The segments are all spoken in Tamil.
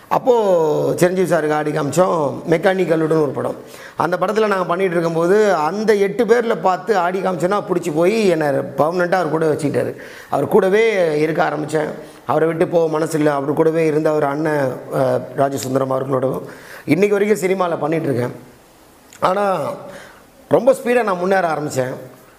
அப்போது சிரஞ்சீவி சாருக்கு ஆடி காமிச்சோம் மெக்கானிக்கலுடன் ஒரு படம் அந்த படத்தில் நாங்கள் பண்ணிகிட்டு இருக்கும்போது அந்த எட்டு பேரில் பார்த்து ஆடி காமிச்சோன்னா பிடிச்சி போய் என்னை பர்மனெண்ட்டாக அவர் கூட வச்சுக்கிட்டாரு அவர் கூடவே இருக்க ஆரம்பித்தேன் அவரை விட்டு போக மனசு இல்லை அவர் கூடவே இருந்த ஒரு அண்ணன் அஹ், ராஜசுந்தரம் அவர்களோடவும் இன்றைக்கி வரைக்கும் சினிமாவில் பண்ணிகிட்ருக்கேன் ஆனால் ரொம்ப ஸ்பீடாக நான் முன்னேற ஆரம்பித்தேன்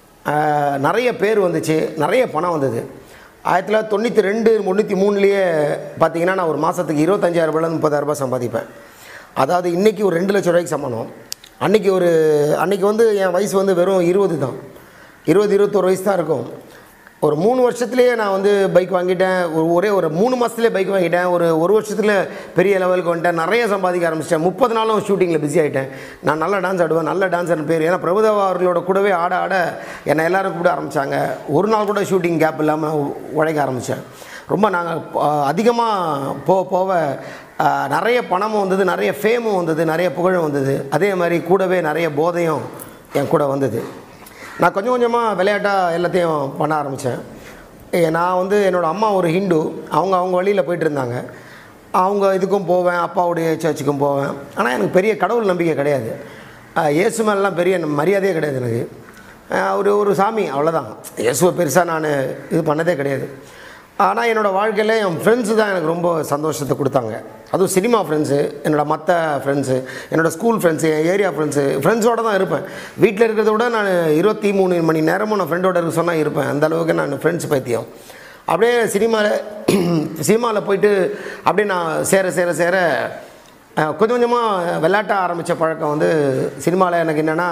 நிறைய பேர் வந்துச்சு நிறைய பணம் வந்தது ஆயிரத்தி தொள்ளாயிரத்தி தொண்ணூற்றி ரெண்டு முந்நூற்றி மூணுலேயே பார்த்தீங்கன்னா நான் ஒரு மாதத்துக்கு இருபத்தஞ்சாயிரம் ரூபாய் முப்பதாயிரம் ரூபாய் சம்பாதிப்பேன் அதாவது இன்றைக்கி ஒரு ரெண்டு லட்ச ரூபாய்க்கு சமானம் அன்றைக்கி ஒரு அன்றைக்கி வந்து என் வயசு வந்து வெறும் இருபது தான் இருபது இருபத்தோரு வயசு தான் இருக்கும் ஒரு மூணு வருஷத்துலேயே நான் வந்து பைக் வாங்கிட்டேன் ஒரு ஒரே ஒரு மூணு மாதத்துலேயே பைக் வாங்கிட்டேன் ஒரு ஒரு வருஷத்தில் பெரிய லெவலுக்கு வந்துட்டேன் நிறைய சம்பாதிக்க ஆரம்பிச்சிட்டேன் முப்பது நாளும் ஷூட்டிங்கில் பிஸி ஆகிட்டேன் நான் நல்லா டான்ஸ் ஆடுவேன் நல்ல டான்ஸர் பேர் ஏன்னா பிரபுதேவா அவர்களோட கூடவே ஆட ஆட என்னை எல்லாரும் கூப்பிட ஆரம்பித்தாங்க ஒரு நாள் கூட ஷூட்டிங் கேப் இல்லாமல் உழைக்க ஆரம்பித்தேன் ரொம்ப நாங்கள் அதிகமாக போக போக ஆஹ், நிறைய பணமும் வந்தது நிறைய ஃபேமும் வந்தது நிறைய புகழும் வந்தது அதே மாதிரி கூடவே நிறைய போதையும் என் கூட வந்தது நான் கொஞ்சம் கொஞ்சமாக விளையாட்டாக எல்லாத்தையும் பண்ண ஆரம்பித்தேன் நான் வந்து என்னோடய அம்மா ஒரு ஹிந்து அவங்க அவங்க வழியில் போயிட்டு இருந்தாங்க அவங்க இதுக்கும் போவேன் அப்பாவுடைய சர்ச்சுக்கும் போவேன் ஆனால் எனக்கு பெரிய கடவுள் நம்பிக்கை கிடையாது ஆஹ் இயேசு மேலாம் பெரிய மரியாதையே கிடையாது எனக்கு ஆஹ் ஒரு ஒரு சாமி அவ்வளோதான் இயேசுவை பெருசாக நான் இது பண்ணதே கிடையாது ஆனால் என்னோடய வாழ்க்கையில் என் ஃப்ரெண்ட்ஸு தான் எனக்கு ரொம்ப சந்தோஷத்தை கொடுத்தாங்க அதுவும் சினிமா ஃப்ரெண்ட்ஸு என்னோடய மற்ற ஃப்ரெண்ட்ஸு என்னோடய ஸ்கூல் ஃப்ரெண்ட்ஸு என் ஏரியா ஃப்ரெண்ட்ஸு ஃப்ரெண்ட்ஸோடு தான் இருப்பேன் வீட்டில் இருக்கிறத விட நான் இருபத்தி மூணு மணி நேரமும் நான் ஃப்ரெண்டோட இருக்க சொன்னால் இருப்பேன் அந்த அளவுக்கு நான் ஃப்ரெண்ட்ஸ் பைத்தியம் அப்படியே சினிமாவில் சினிமாவில் போயிட்டு அப்படியே நான் சேர சேர சேர அஹ், கொஞ்சம் கொஞ்சமாக விளையாட்ட ஆரம்பித்த பழக்கம் வந்து சினிமாவில் எனக்கு என்னென்னா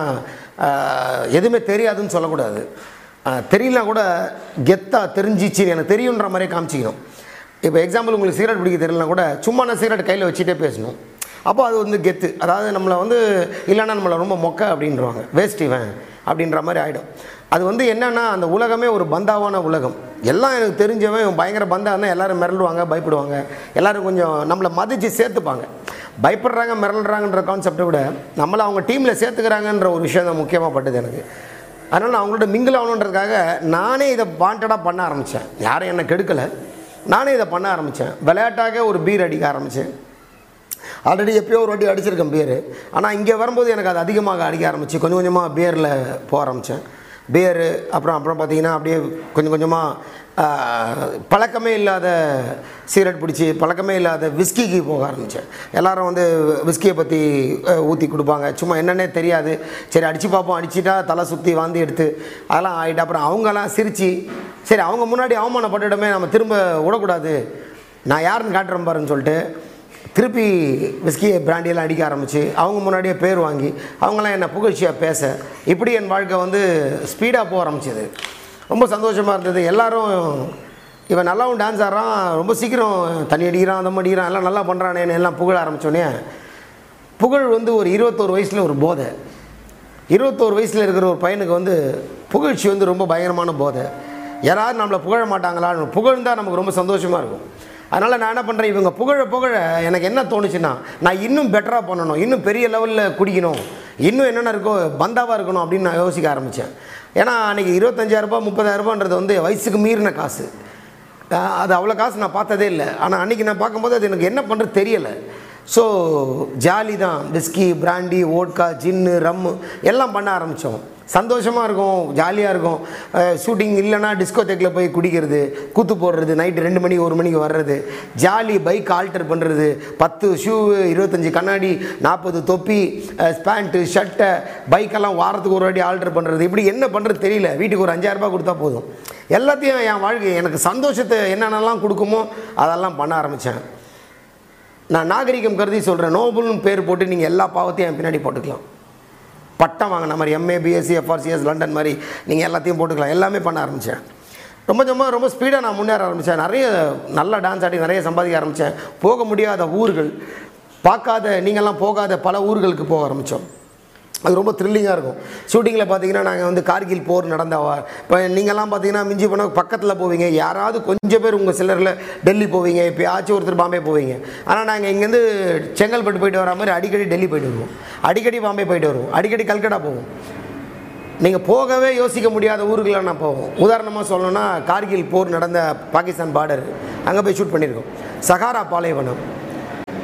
எதுவுமே தெரியாதுன்னு சொல்லக்கூடாது அஹ், தெரியலனா கூட கெத்தாக தெரிஞ்சிச்சு எனக்கு தெரியுன்ற மாதிரியே காமிச்சிக்கணும் இப்போ எக்ஸாம்பிள் உங்களுக்கு சிகரெட் பிடிக்க தெரியலனா கூட சும்மா நான் சிகரெட் கையில் வச்சுட்டே பேசணும் அப்போ அது வந்து கெத்து அதாவது நம்மளை வந்து இல்லைன்னா நம்மளை ரொம்ப மொக்க அப்படின்றவாங்க வேஸ்ட் இவன் அப்படின்ற மாதிரி ஆகிடும் அது வந்து என்னென்னா அந்த உலகமே ஒரு பந்தாவான உலகம் எல்லாம் எனக்கு தெரிஞ்சவன் இவன் பயங்கர பந்தா இருந்தால் எல்லோரும் மிரளுவாங்க பயப்படுவாங்க எல்லோரும் கொஞ்சம் நம்மளை மதித்து சேர்த்துப்பாங்க பயப்படுறாங்க மிரள்றாங்கன்ற கான்செப்டை விட நம்மளை அவங்க டீமில் சேர்த்துக்கிறாங்கன்ற ஒரு விஷயம் தான் முக்கியமாக பட்டது எனக்கு அதனால் நான் அவங்களோட மிங்கிள் ஆகணுன்றதுக்காக நானே இதை வாண்டடாக பண்ண ஆரம்பித்தேன் யாரும் என்னை கெடுக்கலை நானே இதை பண்ண ஆரம்பித்தேன் விளையாட்டாக ஒரு பீர் அடிக்க ஆரம்பித்தேன் ஆல்ரெடி எப்பயோ ஒரு வாட்டி அடிச்சிருக்கேன் பியர் ஆனால் இங்கே வரும்போது எனக்கு அது அதிகமாக அடிக்க ஆரம்பிச்சு கொஞ்சம் கொஞ்சமாக பியரில் போக ஆரம்பித்தேன் பியரு அப்புறம் அப்புறம் பார்த்தீங்கன்னா அப்படியே கொஞ்சம் கொஞ்சமாக பழக்கமே இல்லாத சிகரெட் பிடிச்சி பழக்கமே இல்லாத விஸ்கிக்கு போக ஆரம்பித்தேன் எல்லாரும் வந்து விஸ்கியை பற்றி ஊற்றி கொடுப்பாங்க சும்மா என்னன்னே தெரியாது சரி அடித்து பார்ப்போம் அடிச்சிட்டா தலை சுற்றி வாந்தி எடுத்து அதெல்லாம் ஆகிட்டு அப்புறம் அவங்கெல்லாம் சிரித்து சரி அவங்க முன்னாடி அவமானப்பட்டுடமே நம்ம திரும்ப விடக்கூடாது நான் யாருன்னு காட்டுறேன் பாருன்னு சொல்லிட்டு திருப்பி விஸ்கியை பிராண்டியெல்லாம் அடிக்க ஆரம்பித்து அவங்க முன்னாடியே பேர் வாங்கி அவங்களாம் என்னை புகழ்ச்சியாக பேச இப்படி என் வாழ்க்கை வந்து ஸ்பீடாக போக ஆரம்பிச்சது ரொம்ப சந்தோஷமாக இருந்தது எல்லாரும் இவன் நல்லாவும் டான்ஸ் ஆடுறான் ரொம்ப சீக்கிரம் தண்ணி அடிக்கிறான் தம் அடிக்கிறான் எல்லாம் நல்லா பண்ணுறானேன்னு எல்லாம் புகழ ஆரம்பித்தோடனே புகழ் வந்து ஒரு இருபத்தோரு வயசில் ஒரு போதை இருபத்தோரு வயசில் இருக்கிற ஒரு பையனுக்கு வந்து புகழ்ச்சி வந்து ரொம்ப பயங்கரமான போதை யாராவது நம்மளை புகழ மாட்டாங்களா புகழ்ந்தால் நமக்கு ரொம்ப சந்தோஷமாக இருக்கும் அதனால் நான் என்ன பண்ணுறேன் இவங்க புகழ புகழ எனக்கு என்ன தோணுச்சுன்னா நான் இன்னும் பெட்டராக பண்ணணும் இன்னும் பெரிய லெவலில் குடிக்கணும் இன்னும் என்னென்ன இருக்கோ பந்தாவாக இருக்கணும் அப்படின்னு நான் யோசிக்க ஆரம்பித்தேன் ஏன்னா அன்றைக்கி இருபத்தஞ்சாயிரரூபா முப்பதாயிரரூபான்றது வந்து வயசுக்கு மீறின காசு அஹ் அது அவ்வளோ காசு நான் பார்த்ததே இல்லை ஆனால் அன்றைக்கி நான் பார்க்கும்போது அது எனக்கு என்ன பண்ணுறது தெரியலை ஸோ ஜாலி தான் whisky brandy vodka gin rum எல்லாம் பண்ண ஆரம்பித்தோம் சந்தோஷமாக இருக்கும் ஜாலியாக இருக்கும் ஷூட்டிங் இல்லைன்னா டிஸ்கோதேக்கில் போய் குடிக்கிறது கூத்து போடுறது நைட்டு ரெண்டு மணி ஒரு மணிக்கு வர்றது ஜாலி பைக் ஆல்டர் பண்ணுறது பத்து ஷூ இருபத்தஞ்சி கண்ணாடி நாற்பது தொப்பி பேண்ட்டு ஷர்ட்டை பைக்கெல்லாம் வாரத்துக்கு ஒரு வாட்டி ஆல்டர் பண்ணுறது இப்படி என்ன பண்ணுறது தெரியல வீட்டுக்கு ஒரு அஞ்சாயிரம் ரூபாய் கொடுத்தா போதும் எல்லாத்தையும் என் வாழ்க்கை எனக்கு சந்தோஷத்தை என்னென்னலாம் கொடுக்குமோ அதெல்லாம் பண்ண ஆரம்பித்தேன் நான் நாகரிகம் கருதி சொல்கிறேன் நோபல்னு பேர் போட்டு நீங்கள் எல்லா பாவத்தையும் என் பின்னாடி போட்டுக்கலாம் பட்டம் வாங்கின மாதிரி எம்ஏ பிஎஸ்சி எஃப்ஆர்சிஎஸ் லண்டன் மாதிரி நீங்கள் எல்லாத்தையும் போட்டுக்கலாம் எல்லாமே பண்ண ஆரம்பித்தேன் ரொம்ப ரொம்ப ரொம்ப ஸ்பீடாக நான் முன்னேற ஆரம்பித்தேன் நிறைய நல்லா டான்ஸ் ஆடி நிறைய சம்பாதிக்க ஆரம்பித்தேன் போக முடியாத ஊர்கள் பார்க்காத நீங்கள்லாம் போகாத பல ஊர்களுக்கு போக ஆரம்பித்தோம் அது ரொம்ப த்ரில்லிங்காக இருக்கும் ஷூட்டிங்கில் பார்த்தீங்கன்னா நாங்கள் வந்து கார்கில் போர் நடந்தவா இப்போ நீங்கள்லாம் பார்த்தீங்கன்னா மிஞ்சி போனால் பக்கத்தில் போவீங்க யாராவது கொஞ்சம் பேர் உங்கள் சிலரில் டெல்லி போவீங்க எப்பயாச்சும் ஒருத்தர் பாம்பே போவீங்க ஆனால் நாங்கள் இங்கேருந்து செங்கல்பட்டு போயிட்டு வர மாதிரி அடிக்கடி டெல்லி போயிட்டு வருவோம் அடிக்கடி பாம்பே போயிட்டு வருவோம் அடிக்கடி கல்கட்டா போவோம் நீங்கள் போகவே யோசிக்க முடியாத ஊருக்கெல்லாம் நான் போவோம் உதாரணமாக சொல்லணும்னா கார்கில் போர் நடந்த பாகிஸ்தான் பார்டர் அங்கே போய் ஷூட் பண்ணியிருக்கோம் சகாரா பாலைவனம்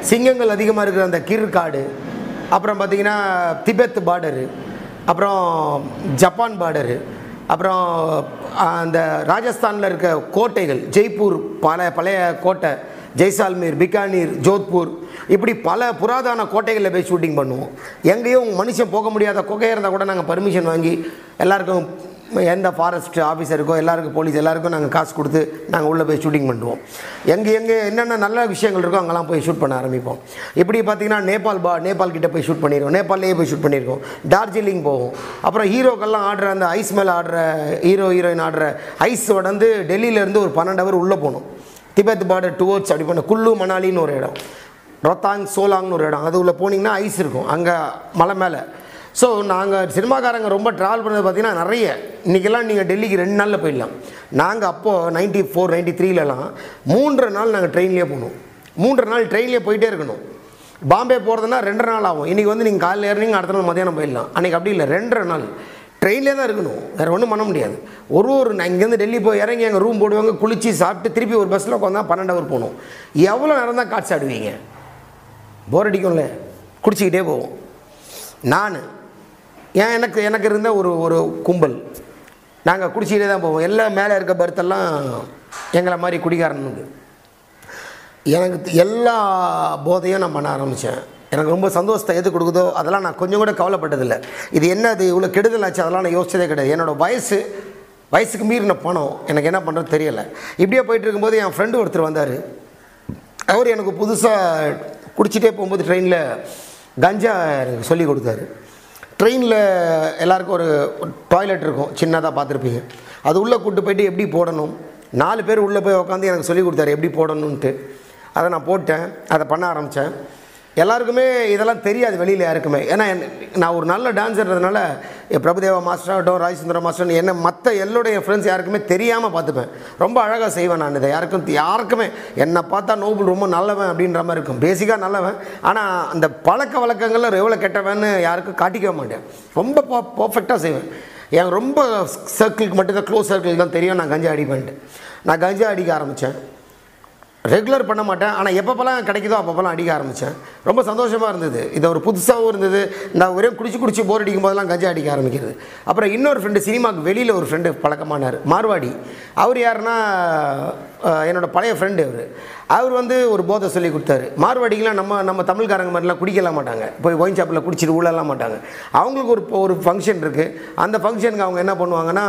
சிங்கங்கள் அதிகமாக இருக்கிற அந்த கிர் காடு அப்புறம் பார்த்திங்கன்னா திபெத் பார்டரு அப்புறம் ஜப்பான் பார்டரு அப்புறம் அந்த ராஜஸ்தானில் இருக்க கோட்டைகள் ஜெய்ப்பூர் பல பழைய கோட்டை ஜெய்சால்மீர் பிகானீர் ஜோத்பூர் இப்படி பல புராதன கோட்டைகளில் போய் ஷூட்டிங் பண்ணுவோம் எங்கேயும் மனுஷன் போக முடியாத குகையாக இருந்தால் கூட நாங்கள் பர்மிஷன் வாங்கி எல்லாருக்கும் எந்த ஃபாரஸ்ட் ஆஃபீஸருக்கோ எல்லாருக்கும் போலீஸ் எல்லாருக்கும் நாங்கள் காசு கொடுத்து நாங்கள் உள்ளே போய் ஷூட்டிங் பண்ணுவோம் எங்கே எங்கே என்னென்ன நல்ல விஷயங்கள் இருக்கோ அங்கெல்லாம் போய் ஷூட் பண்ண ஆரம்பிப்போம் இப்படி பார்த்தீங்கன்னா நேபாள் பா நேபாள் கிட்ட போய் ஷூட் பண்ணிடுவோம் நேபாள்லேயே போய் ஷூட் பண்ணியிருக்கோம் டார்ஜிலிங் போவோம் அப்புறம் ஹீரோக்கெல்லாம் ஆடுற அந்த ஐஸ் மேலே ஆடுற ஹீரோ ஹீரோயின் ஆடுற ஐஸ் வந்து டெல்லியிலேருந்து ஒரு பன்னெண்டு ஹவர் உள்ளே போகணும் திபெத் பார்டர் டுவோர்ட்ஸ் அப்படி பண்ண குல்லு மணாலின்னு ஒரு இடம் ரொத்தாங் சோலாங்னு ஒரு இடம் அது உள்ளே போனீங்கன்னா ஐஸ் இருக்கும் அங்கே மலை மேலே ஸோ நாங்கள் சினிமாக்காரங்க ரொம்ப ட்ராவல் பண்ணது பார்த்தீங்கன்னா நிறைய இன்றைக்கெல்லாம் நீங்கள் டெல்லிக்கு ரெண்டு நாளில் போயிடலாம் நாங்கள் அப்போது நைன்ட்டி ஃபோர் நைன்ட்டி த்ரீலலாம் மூன்றரை நாள் நாங்கள் ட்ரெயின்லேயே போகணும் மூன்றரை நாள் ட்ரெயின்லேயே போயிட்டே இருக்கணும் பாம்பே போகிறதுனா ரெண்டரை நாள் ஆகும் இன்றைக்கி வந்து நீங்கள் காலையில் ஏறினீங்க அடுத்த நாள் மதியானம் போயிடலாம் அன்றைக்கி அப்படி இல்லை ரெண்டரை நாள் ட்ரெயின்லேயே தான் இருக்கணும் வேறு ஒன்றும் பண்ண முடியாது ஒரு ஒரு நான் இங்கேருந்து டெல்லி போய் இறங்கி எங்கள் ரூம் போடுவாங்க குளித்து சாப்பிட்டு திருப்பி ஒரு பஸ்ஸில் உட்காந்தா பன்னெண்டு ஹவர் போகணும் எவ்வளோ நேரம் தான் காட்சி ஆடுவீங்க போர் அடிக்கும்ல குடிச்சிக்கிட்டே போவோம் நான் ஏன் எனக்கு எனக்கு இருந்த ஒரு ஒரு கும்பல் நாங்கள் குடிச்சிக்கிட்டே தான் போவோம் எல்லாம் மேலே இருக்க பர்த்தெல்லாம் எங்களை மாதிரி குடிகாரனுக்கு எனக்கு த- எல்லா போதையும் நான் பண்ண ஆரம்பித்தேன் எனக்கு ரொம்ப சந்தோஷத்தை எது கொடுக்குதோ அதெல்லாம் நான் கொஞ்சம் கூட கவலைப்பட்டதில்லை இது என்ன அது இவ்வளோ கெடுதல் ஆச்சு அதெல்லாம் நான் யோசிச்சதே கிடையாது என்னோடய வயசு வயசுக்கு மீறின பணம் எனக்கு என்ன பண்ணுறது தெரியலை இப்படியே போயிட்டு இருக்கும்போது என் ஃப்ரெண்டு ஒருத்தர் வந்தார் அவர் எனக்கு புதுசாக குடிச்சிட்டே போகும்போது ட்ரெயினில் கஞ்சா எனக்கு சொல்லி கொடுத்தாரு ட்ரெயினில் எல்லாருக்கும் ஒரு டாய்லெட் இருக்கும் சின்னதாக பார்த்துருப்பீங்க அது உள்ளே கூட்டு போயிட்டு எப்படி போடணும் நாலு பேர் உள்ளே போய் உட்காந்து எனக்கு சொல்லி கொடுத்தாரு எப்படி போடணுன்ட்டு அதை நான் போட்டேன் அதை பண்ண ஆரம்பித்தேன் எல்லாருக்குமே இதெல்லாம் தெரியாது வெளியில் யாருக்குமே ஏன்னா என்- நான் ஒரு நல்ல டான்ஸர்ன்றதுனால என் பிரபுதேவா மாஸ்டர் ஆகட்டும் ராஜசுந்தரம் மாஸ்டர் என்ன மற்ற எல்லோடைய ஃப்ரெண்ட்ஸ் யாருக்குமே தெரியாமல் பார்த்துப்பேன் ரொம்ப அழகாக செய்வேன் நான் இதை யாருக்கும் யாருக்குமே என்னை பார்த்தா நோபல் ரொம்ப நல்லவன் அப்படின்ற மாதிரி இருக்கும் பேசிக்காக நல்லவன் ஆனால் அந்த பழக்க வழக்கங்களில் எவ்வளோ கெட்டவன்னு யாருக்கும் காட்டிக்க மாட்டேன் ரொம்ப பர்ஃபெக்டாக செய்வேன் என் ரொம்ப சர்க்கிளுக்கு மட்டும்தான் க்ளோஸ் சர்க்கிள் தான் தெரியும் நான் கஞ்சா அடிப்பேன்ட்டு நான் கஞ்சா அடிக்க ஆரம்பித்தேன் ரெகுலர் பண்ண மாட்டேன் ஆனால் எப்பப்பெல்லாம் கிடைக்குதோ அப்பப்பெல்லாம் அடிக்க ஆரம்பித்தேன் ரொம்ப சந்தோஷமாக இருந்தது இது ஒரு புதுசாகவும் இருந்தது நான் ஒரே குடிச்சு குடிச்சு போர் அடிக்கும் போதெல்லாம் கஞ்சா அடிக்க ஆரம்பிக்கிறது அப்புறம் இன்னொரு ஃப்ரெண்டு சினிமாவுக்கு வெளியில் ஒரு ஃப்ரெண்டு பழக்கமானார் மார்வாடி அவர் யாருன்னா அஹ், என்னோட பழைய ஃப்ரெண்டு அவர் அவர் வந்து ஒரு போதை சொல்லி கொடுத்தாரு மார்வாடிக்கெலாம் நம்ம நம்ம தமிழ்காரங்க மாதிரிலாம் குடிக்கலாம் மாட்டாங்க போய் ஒயின் ஷாப்பில் குடிச்சிட்டு ஊழலாம் மாட்டாங்க அவங்களுக்கு ஒரு ஒரு ஃபங்க்ஷன் இருக்குது அந்த ஃபங்க்ஷனுக்கு அவங்க என்ன பண்ணுவாங்கன்னா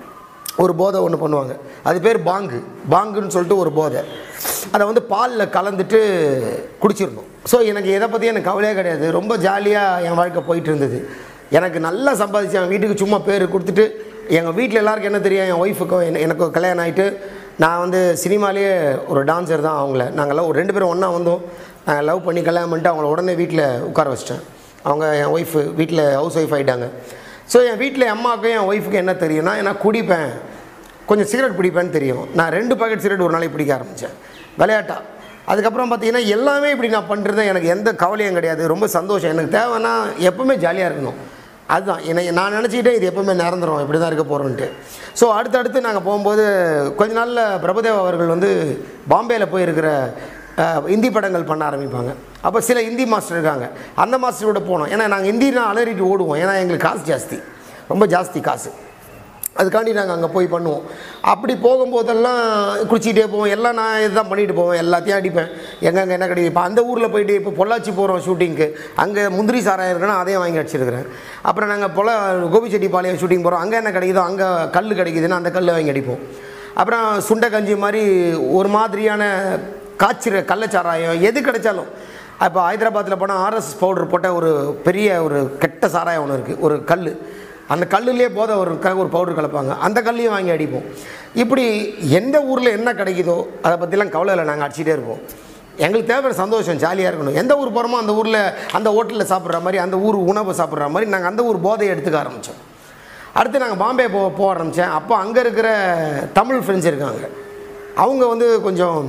ஒரு போதை ஒன்று பண்ணுவாங்க அது பேர் பாங்கு பாங்குன்னு சொல்லிட்டு ஒரு போதை அதை வந்து பாலில் கலந்துட்டு குடிச்சிடணும் ஸோ எனக்கு எதை பற்றி எனக்கு கவலையே கிடையாது ரொம்ப ஜாலியாக என் வாழ்க்கை போயிட்டு இருந்தது எனக்கு நல்லா சம்பாதிச்சேன் என் வீட்டுக்கு சும்மா பேர் கொடுத்துட்டு எங்கள் வீட்டில் எல்லாருக்கும் என்ன தெரியும் என் ஒய்ஃபுக்கும் என்ன எனக்கு கல்யாணம் ஆகிட்டு நான் வந்து சினிமாலேயே ஒரு டான்ஸர் தான் அவங்கள நாங்கள்லாம் ஒரு ரெண்டு பேரும் ஒன்றா வந்தோம் நாங்கள் லவ் பண்ணி கல்யாணம் பண்ணிட்டு அவங்கள உடனே வீட்டில் உட்கார வச்சிட்டேன் அவங்க என் ஒய்ஃபு வீட்டில் ஹவுஸ் ஒய்ஃப் ஆகிட்டாங்க ஸோ என் வீட்டில் அம்மாவுக்கும் என் ஒய்ஃபுக்கும் என்ன தெரியும்னா நான் குடிப்பேன் கொஞ்சம் சிகரெட் பிடிப்பேன்னு தெரியும் நான் ரெண்டு பாக்கெட் சிகரெட் ஒரு நாளைக்கு பிடிக்க ஆரம்பித்தேன் விளையாட்டா அதுக்கப்புறம் பார்த்தீங்கன்னா எல்லாமே இப்படி நான் பண்ணுறது எனக்கு எந்த கவலையும் கிடையாது ரொம்ப சந்தோஷம் எனக்கு தேவைன்னா எப்பவுமே ஜாலியாக இருக்கணும் அதுதான் என்னை நான் நினச்சிக்கிட்டே இது எப்பவுமே நிரந்தரம் இப்படி தான் இருக்க போகிறோன்ட்டு ஸோ அடுத்தடுத்து நாங்கள் போகும்போது கொஞ்ச நாளில் பிரபுதேவா அவர்கள் வந்து பாம்பேயில் போயிருக்கிற அஹ், இந்தி படங்கள் பண்ண ஆரம்பிப்பாங்க அப்போ சில இந்தி மாஸ்டர் இருக்காங்க அந்த மாஸ்டரோட போனோம் ஏன்னா நாங்கள் இந்தினா அலறிட்டு ஓடுவோம் ஏன்னா எங்களுக்கு காசு ஜாஸ்தி ரொம்ப ஜாஸ்தி காசு அதுக்காண்டி நாங்கள் அங்கே போய் பண்ணுவோம் அப்படி போகும்போதெல்லாம் குடிச்சிக்கிட்டே போவோம் எல்லாம் நான் இதுதான் பண்ணிட்டு போவேன் எல்லாத்தையும் அடிப்பேன் எங்கெங்கே என்ன கிடைக்கும் இப்போ அந்த ஊரில் போயிட்டு இப்போ பொள்ளாச்சி போகிறோம் ஷூட்டிங்க்கு அங்கே முந்திரி சாராயம் இருக்குன்னா அதையும் வாங்கி அடிச்சிருக்கிறேன் அப்புறம் நாங்கள் பொல கோபிச்செட்டிப்பாளையம் ஷூட்டிங் போகிறோம் அங்கே என்ன கிடைக்குதோ அங்கே கல் கிடைக்குதுன்னா அந்த கல்லை வாங்கி அடிப்போம் அப்புறம் சுண்டை கஞ்சி மாதிரி ஒரு மாதிரியான காய்ச்சிற கள்ளச்சாராயம் எது கிடைச்சாலும் இப்போ ஹைதராபாத்தில் போனால் ஆர்எஸ் பவுடர் போட்ட ஒரு பெரிய ஒரு கெட்ட சாராயம் ஒன்று இருக்குது ஒரு கல் அந்த கல்லுலேயே போத ஒரு க ஒரு பவுடர் கலப்பாங்க அந்த கல்லையும் வாங்கி அடிப்போம் இப்படி எந்த ஊரில் என்ன கிடைக்குதோ அதை பற்றிலாம் கவலை இல்லை நாங்கள் அடிச்சிட்டே இருப்போம் எங்களுக்கு தேவை சந்தோஷம் ஜாலியாக இருக்கணும் எந்த ஊர் போகிறோமோ அந்த ஊரில் அந்த ஹோட்டலில் சாப்பிட்ற மாதிரி அந்த ஊர் உணவை சாப்பிட்ற மாதிரி நாங்கள் அந்த ஊர் போதையை எடுத்துக்க ஆரம்பித்தோம் அடுத்து நாங்கள் பாம்பே போ போக ஆரம்பித்தேன் அப்போ அங்கே இருக்கிற தமிழ் ஃப்ரெண்ட்ஸ் இருக்காங்க அவங்க வந்து கொஞ்சம்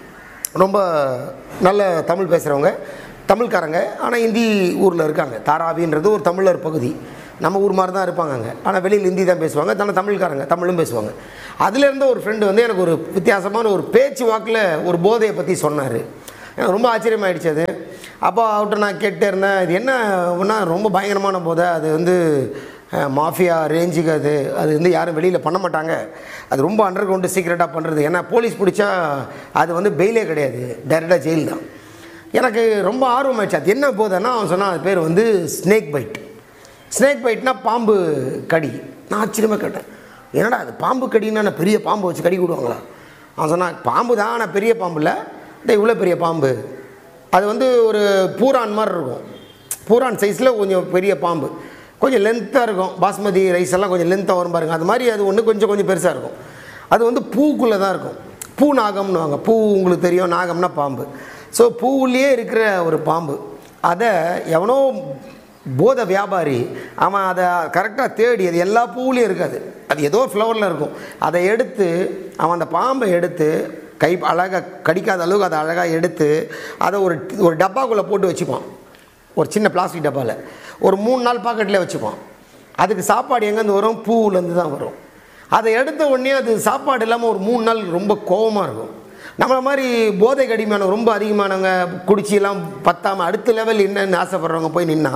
ரொம்ப நல்ல தமிழ் பேசுகிறவங்க தமிழ்காரங்க ஆனால் இந்தி ஊரில் இருக்காங்க தாராவின்றது ஒரு தமிழர் பகுதி நம்ம ஊர் மாதிரி தான் இருப்பாங்க அங்கே ஆனால் வெளியில் ஹிந்தி தான் பேசுவாங்க தானே தமிழ்காரங்க தமிழும் பேசுவாங்க அதுலேருந்து ஒரு ஃப்ரெண்டு வந்து எனக்கு ஒரு வித்தியாசமான ஒரு பேச்சு வாக்கில் ஒரு போதையை பற்றி சொன்னார் எனக்கு ரொம்ப ஆச்சரியமாயிடுச்சு அது அப்போ அவர்கிட்ட நான் கேட்டே இருந்தேன் இது என்ன அப்படின்னா ரொம்ப பயங்கரமான போதை அது வந்து அஹ், மாஃபியா ரேஞ்சுக்கு அது அது வந்து யாரும் வெளியில் பண்ண மாட்டாங்க அது ரொம்ப அண்டர் கிரவுண்டு சீக்ரெட்டாக பண்ணுறது ஏன்னா போலீஸ் பிடிச்சா அது வந்து பெயிலே கிடையாது டைரெக்டாக ஜெயில் தான் எனக்கு ரொம்ப ஆர்வமாயிடுச்சு அது என்ன போதைன்னா அவன் சொன்னான் அது பேர் வந்து ஸ்னேக் பைட் ஸ்னேக் பைட்னா பாம்பு கடி நான் ஆச்சரியமாக கேட்டேன் என்னடா அது பாம்பு கடின்னா நான் பெரிய பாம்பு வச்சு கடி விடுவாங்களா அவன் சொன்னான் பாம்பு தான் ஆனால் பெரிய பாம்பு இல்லை இந்த இவ்வளோ பெரிய பாம்பு அது வந்து ஒரு பூரான் மாதிரி இருக்கும் பூரான் சைஸில் கொஞ்சம் பெரிய பாம்பு கொஞ்சம் லென்த்தாக இருக்கும் பாஸ்மதி ரைஸ் எல்லாம் கொஞ்சம் லென்த்தாக வரும் பாருங்க அது மாதிரி அது ஒன்று கொஞ்சம் கொஞ்சம் பெருசாக இருக்கும் அது வந்து பூக்குள்ளே தான் இருக்கும் பூ நாகம்னு வாங்க பூ உங்களுக்கு தெரியும் நாகம்னா பாம்பு ஸோ பூவுலேயே இருக்கிற ஒரு பாம்பு அதை எவனோ போதை வியாபாரி அவன் அதை கரெக்டாக தேடி அது எல்லா பூவுலேயும் இருக்காது அது ஏதோ ஃப்ளவரில் இருக்கும் அதை எடுத்து அவன் அந்த பாம்பை எடுத்து கை அழகாக கடிக்காத அளவுக்கு அதை அழகாக எடுத்து அதை ஒரு ஒரு டப்பாக்குள்ளே போட்டு வச்சுப்பான் ஒரு சின்ன பிளாஸ்டிக் டப்பாவில் ஒரு மூணு நாள் பாக்கெட்டில் வச்சுப்பான் அதுக்கு சாப்பாடு எங்கேருந்து வரும் பூவுலேருந்து தான் வரும் அதை எடுத்த உடனே அது சாப்பாடு இல்லாமல் ஒரு மூணு நாள் ரொம்ப கோவமாக இருக்கும் நம்மளை மாதிரி போதைக்கு அடிமையான ரொம்ப அதிகமானவங்க குடிச்சிலாம் பத்தாமல் அடுத்த லெவல் என்னன்னு ஆசைப்படுறவங்க போய் நின்னா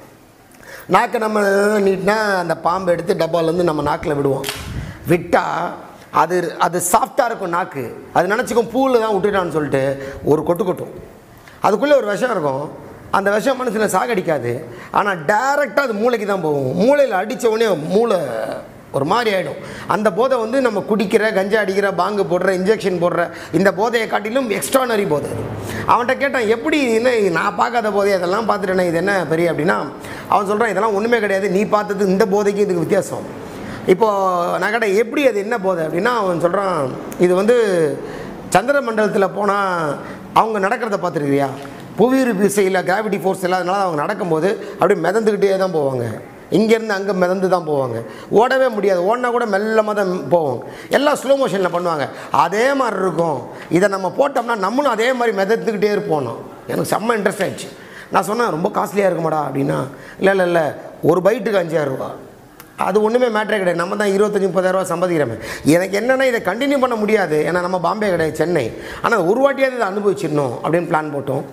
நாக்கை நம்ம நீட்டினா அந்த பாம்பை எடுத்து டப்பாலேருந்து நம்ம நாக்கில் விடுவோம் விட்டால் அது அது சாஃப்டாக இருக்கும் நாக்கு அது நினச்சிக்கும் பூவில் தான் விட்டுட்டான்னு சொல்லிட்டு ஒரு கொட்டு கொட்டும் அதுக்குள்ளே ஒரு விஷம் இருக்கும் அந்த விஷம் மனசில் சாகடிக்காது ஆனால் டைரெக்டாக அது மூளைக்கு தான் போகும் மூளையில் அடித்த உடனே மூளை ஒரு மாதிரி ஆகிடும் அந்த போதை வந்து நம்ம குடிக்கிற கஞ்சா அடிக்கிற பாங்கு போடுற இன்ஜெக்ஷன் போடுற இந்த போதையை காட்டிலும் எக்ஸ்ட்ரானரி போதை அது. அவன்கிட்ட கேட்டேன் எப்படி என்ன நான் பார்க்காத போதை அதெல்லாம் பார்த்துட்டேனே இது என்ன பெரிய அப்படின்னா அவன் சொல்கிறான் இதெல்லாம் ஒன்றுமே கிடையாது நீ பார்த்தது இந்த போதைக்கு இதுக்கு வித்தியாசம் இப்போது நான் கேட்டேன் எப்படி அது என்ன போதை அப்படின்னா அவன் சொல்கிறான் இது வந்து சந்திர மண்டலத்தில் போனால் அவங்க நடக்கிறத பார்த்துருக்கியா புவியீர்ப்பு விசையில் கிராவிட்டி ஃபோர்ஸ் இல்லாதனால அவங்க நடக்கும்போது அப்படியே மிதந்துக்கிட்டே தான் போவாங்க இங்கேருந்து அங்கே மிதந்து தான் போவாங்க ஓடவே முடியாது ஓடினா கூட மெல்லமாக தான் போவோம் எல்லாம் ஸ்லோ மோஷனில் பண்ணுவாங்க அதே மாதிரி இருக்கும் இதை நம்ம போட்டோம்னா நம்மளும் அதே மாதிரி மிதந்துக்கிட்டே இருப்போம் நான். எனக்கு செம்ம இன்ட்ரெஸ்ட் ஆயிடுச்சு நான் சொன்னேன் ரொம்ப காஸ்ட்லியாக இருக்குமாடா அப்படின்னா இல்லை இல்லை இல்லை ஒரு பைட்டுக்கு அஞ்சாயிரம் ரூபா அது ஒன்றுமே மேட்டரே கிடையாது நம்ம தான் இருபத்தஞ்சி முப்பதாயிரரூவா சம்பாதிக்கிறோமே எனக்கு என்னென்னா இதை கண்டினியூ பண்ண முடியாது ஏன்னா நம்ம பாம்பே கிடையாது சென்னை ஆனால் ஒரு வாட்டியாவது இதை அனுபவிச்சிடணும் அப்படின்னு பிளான் போட்டோம்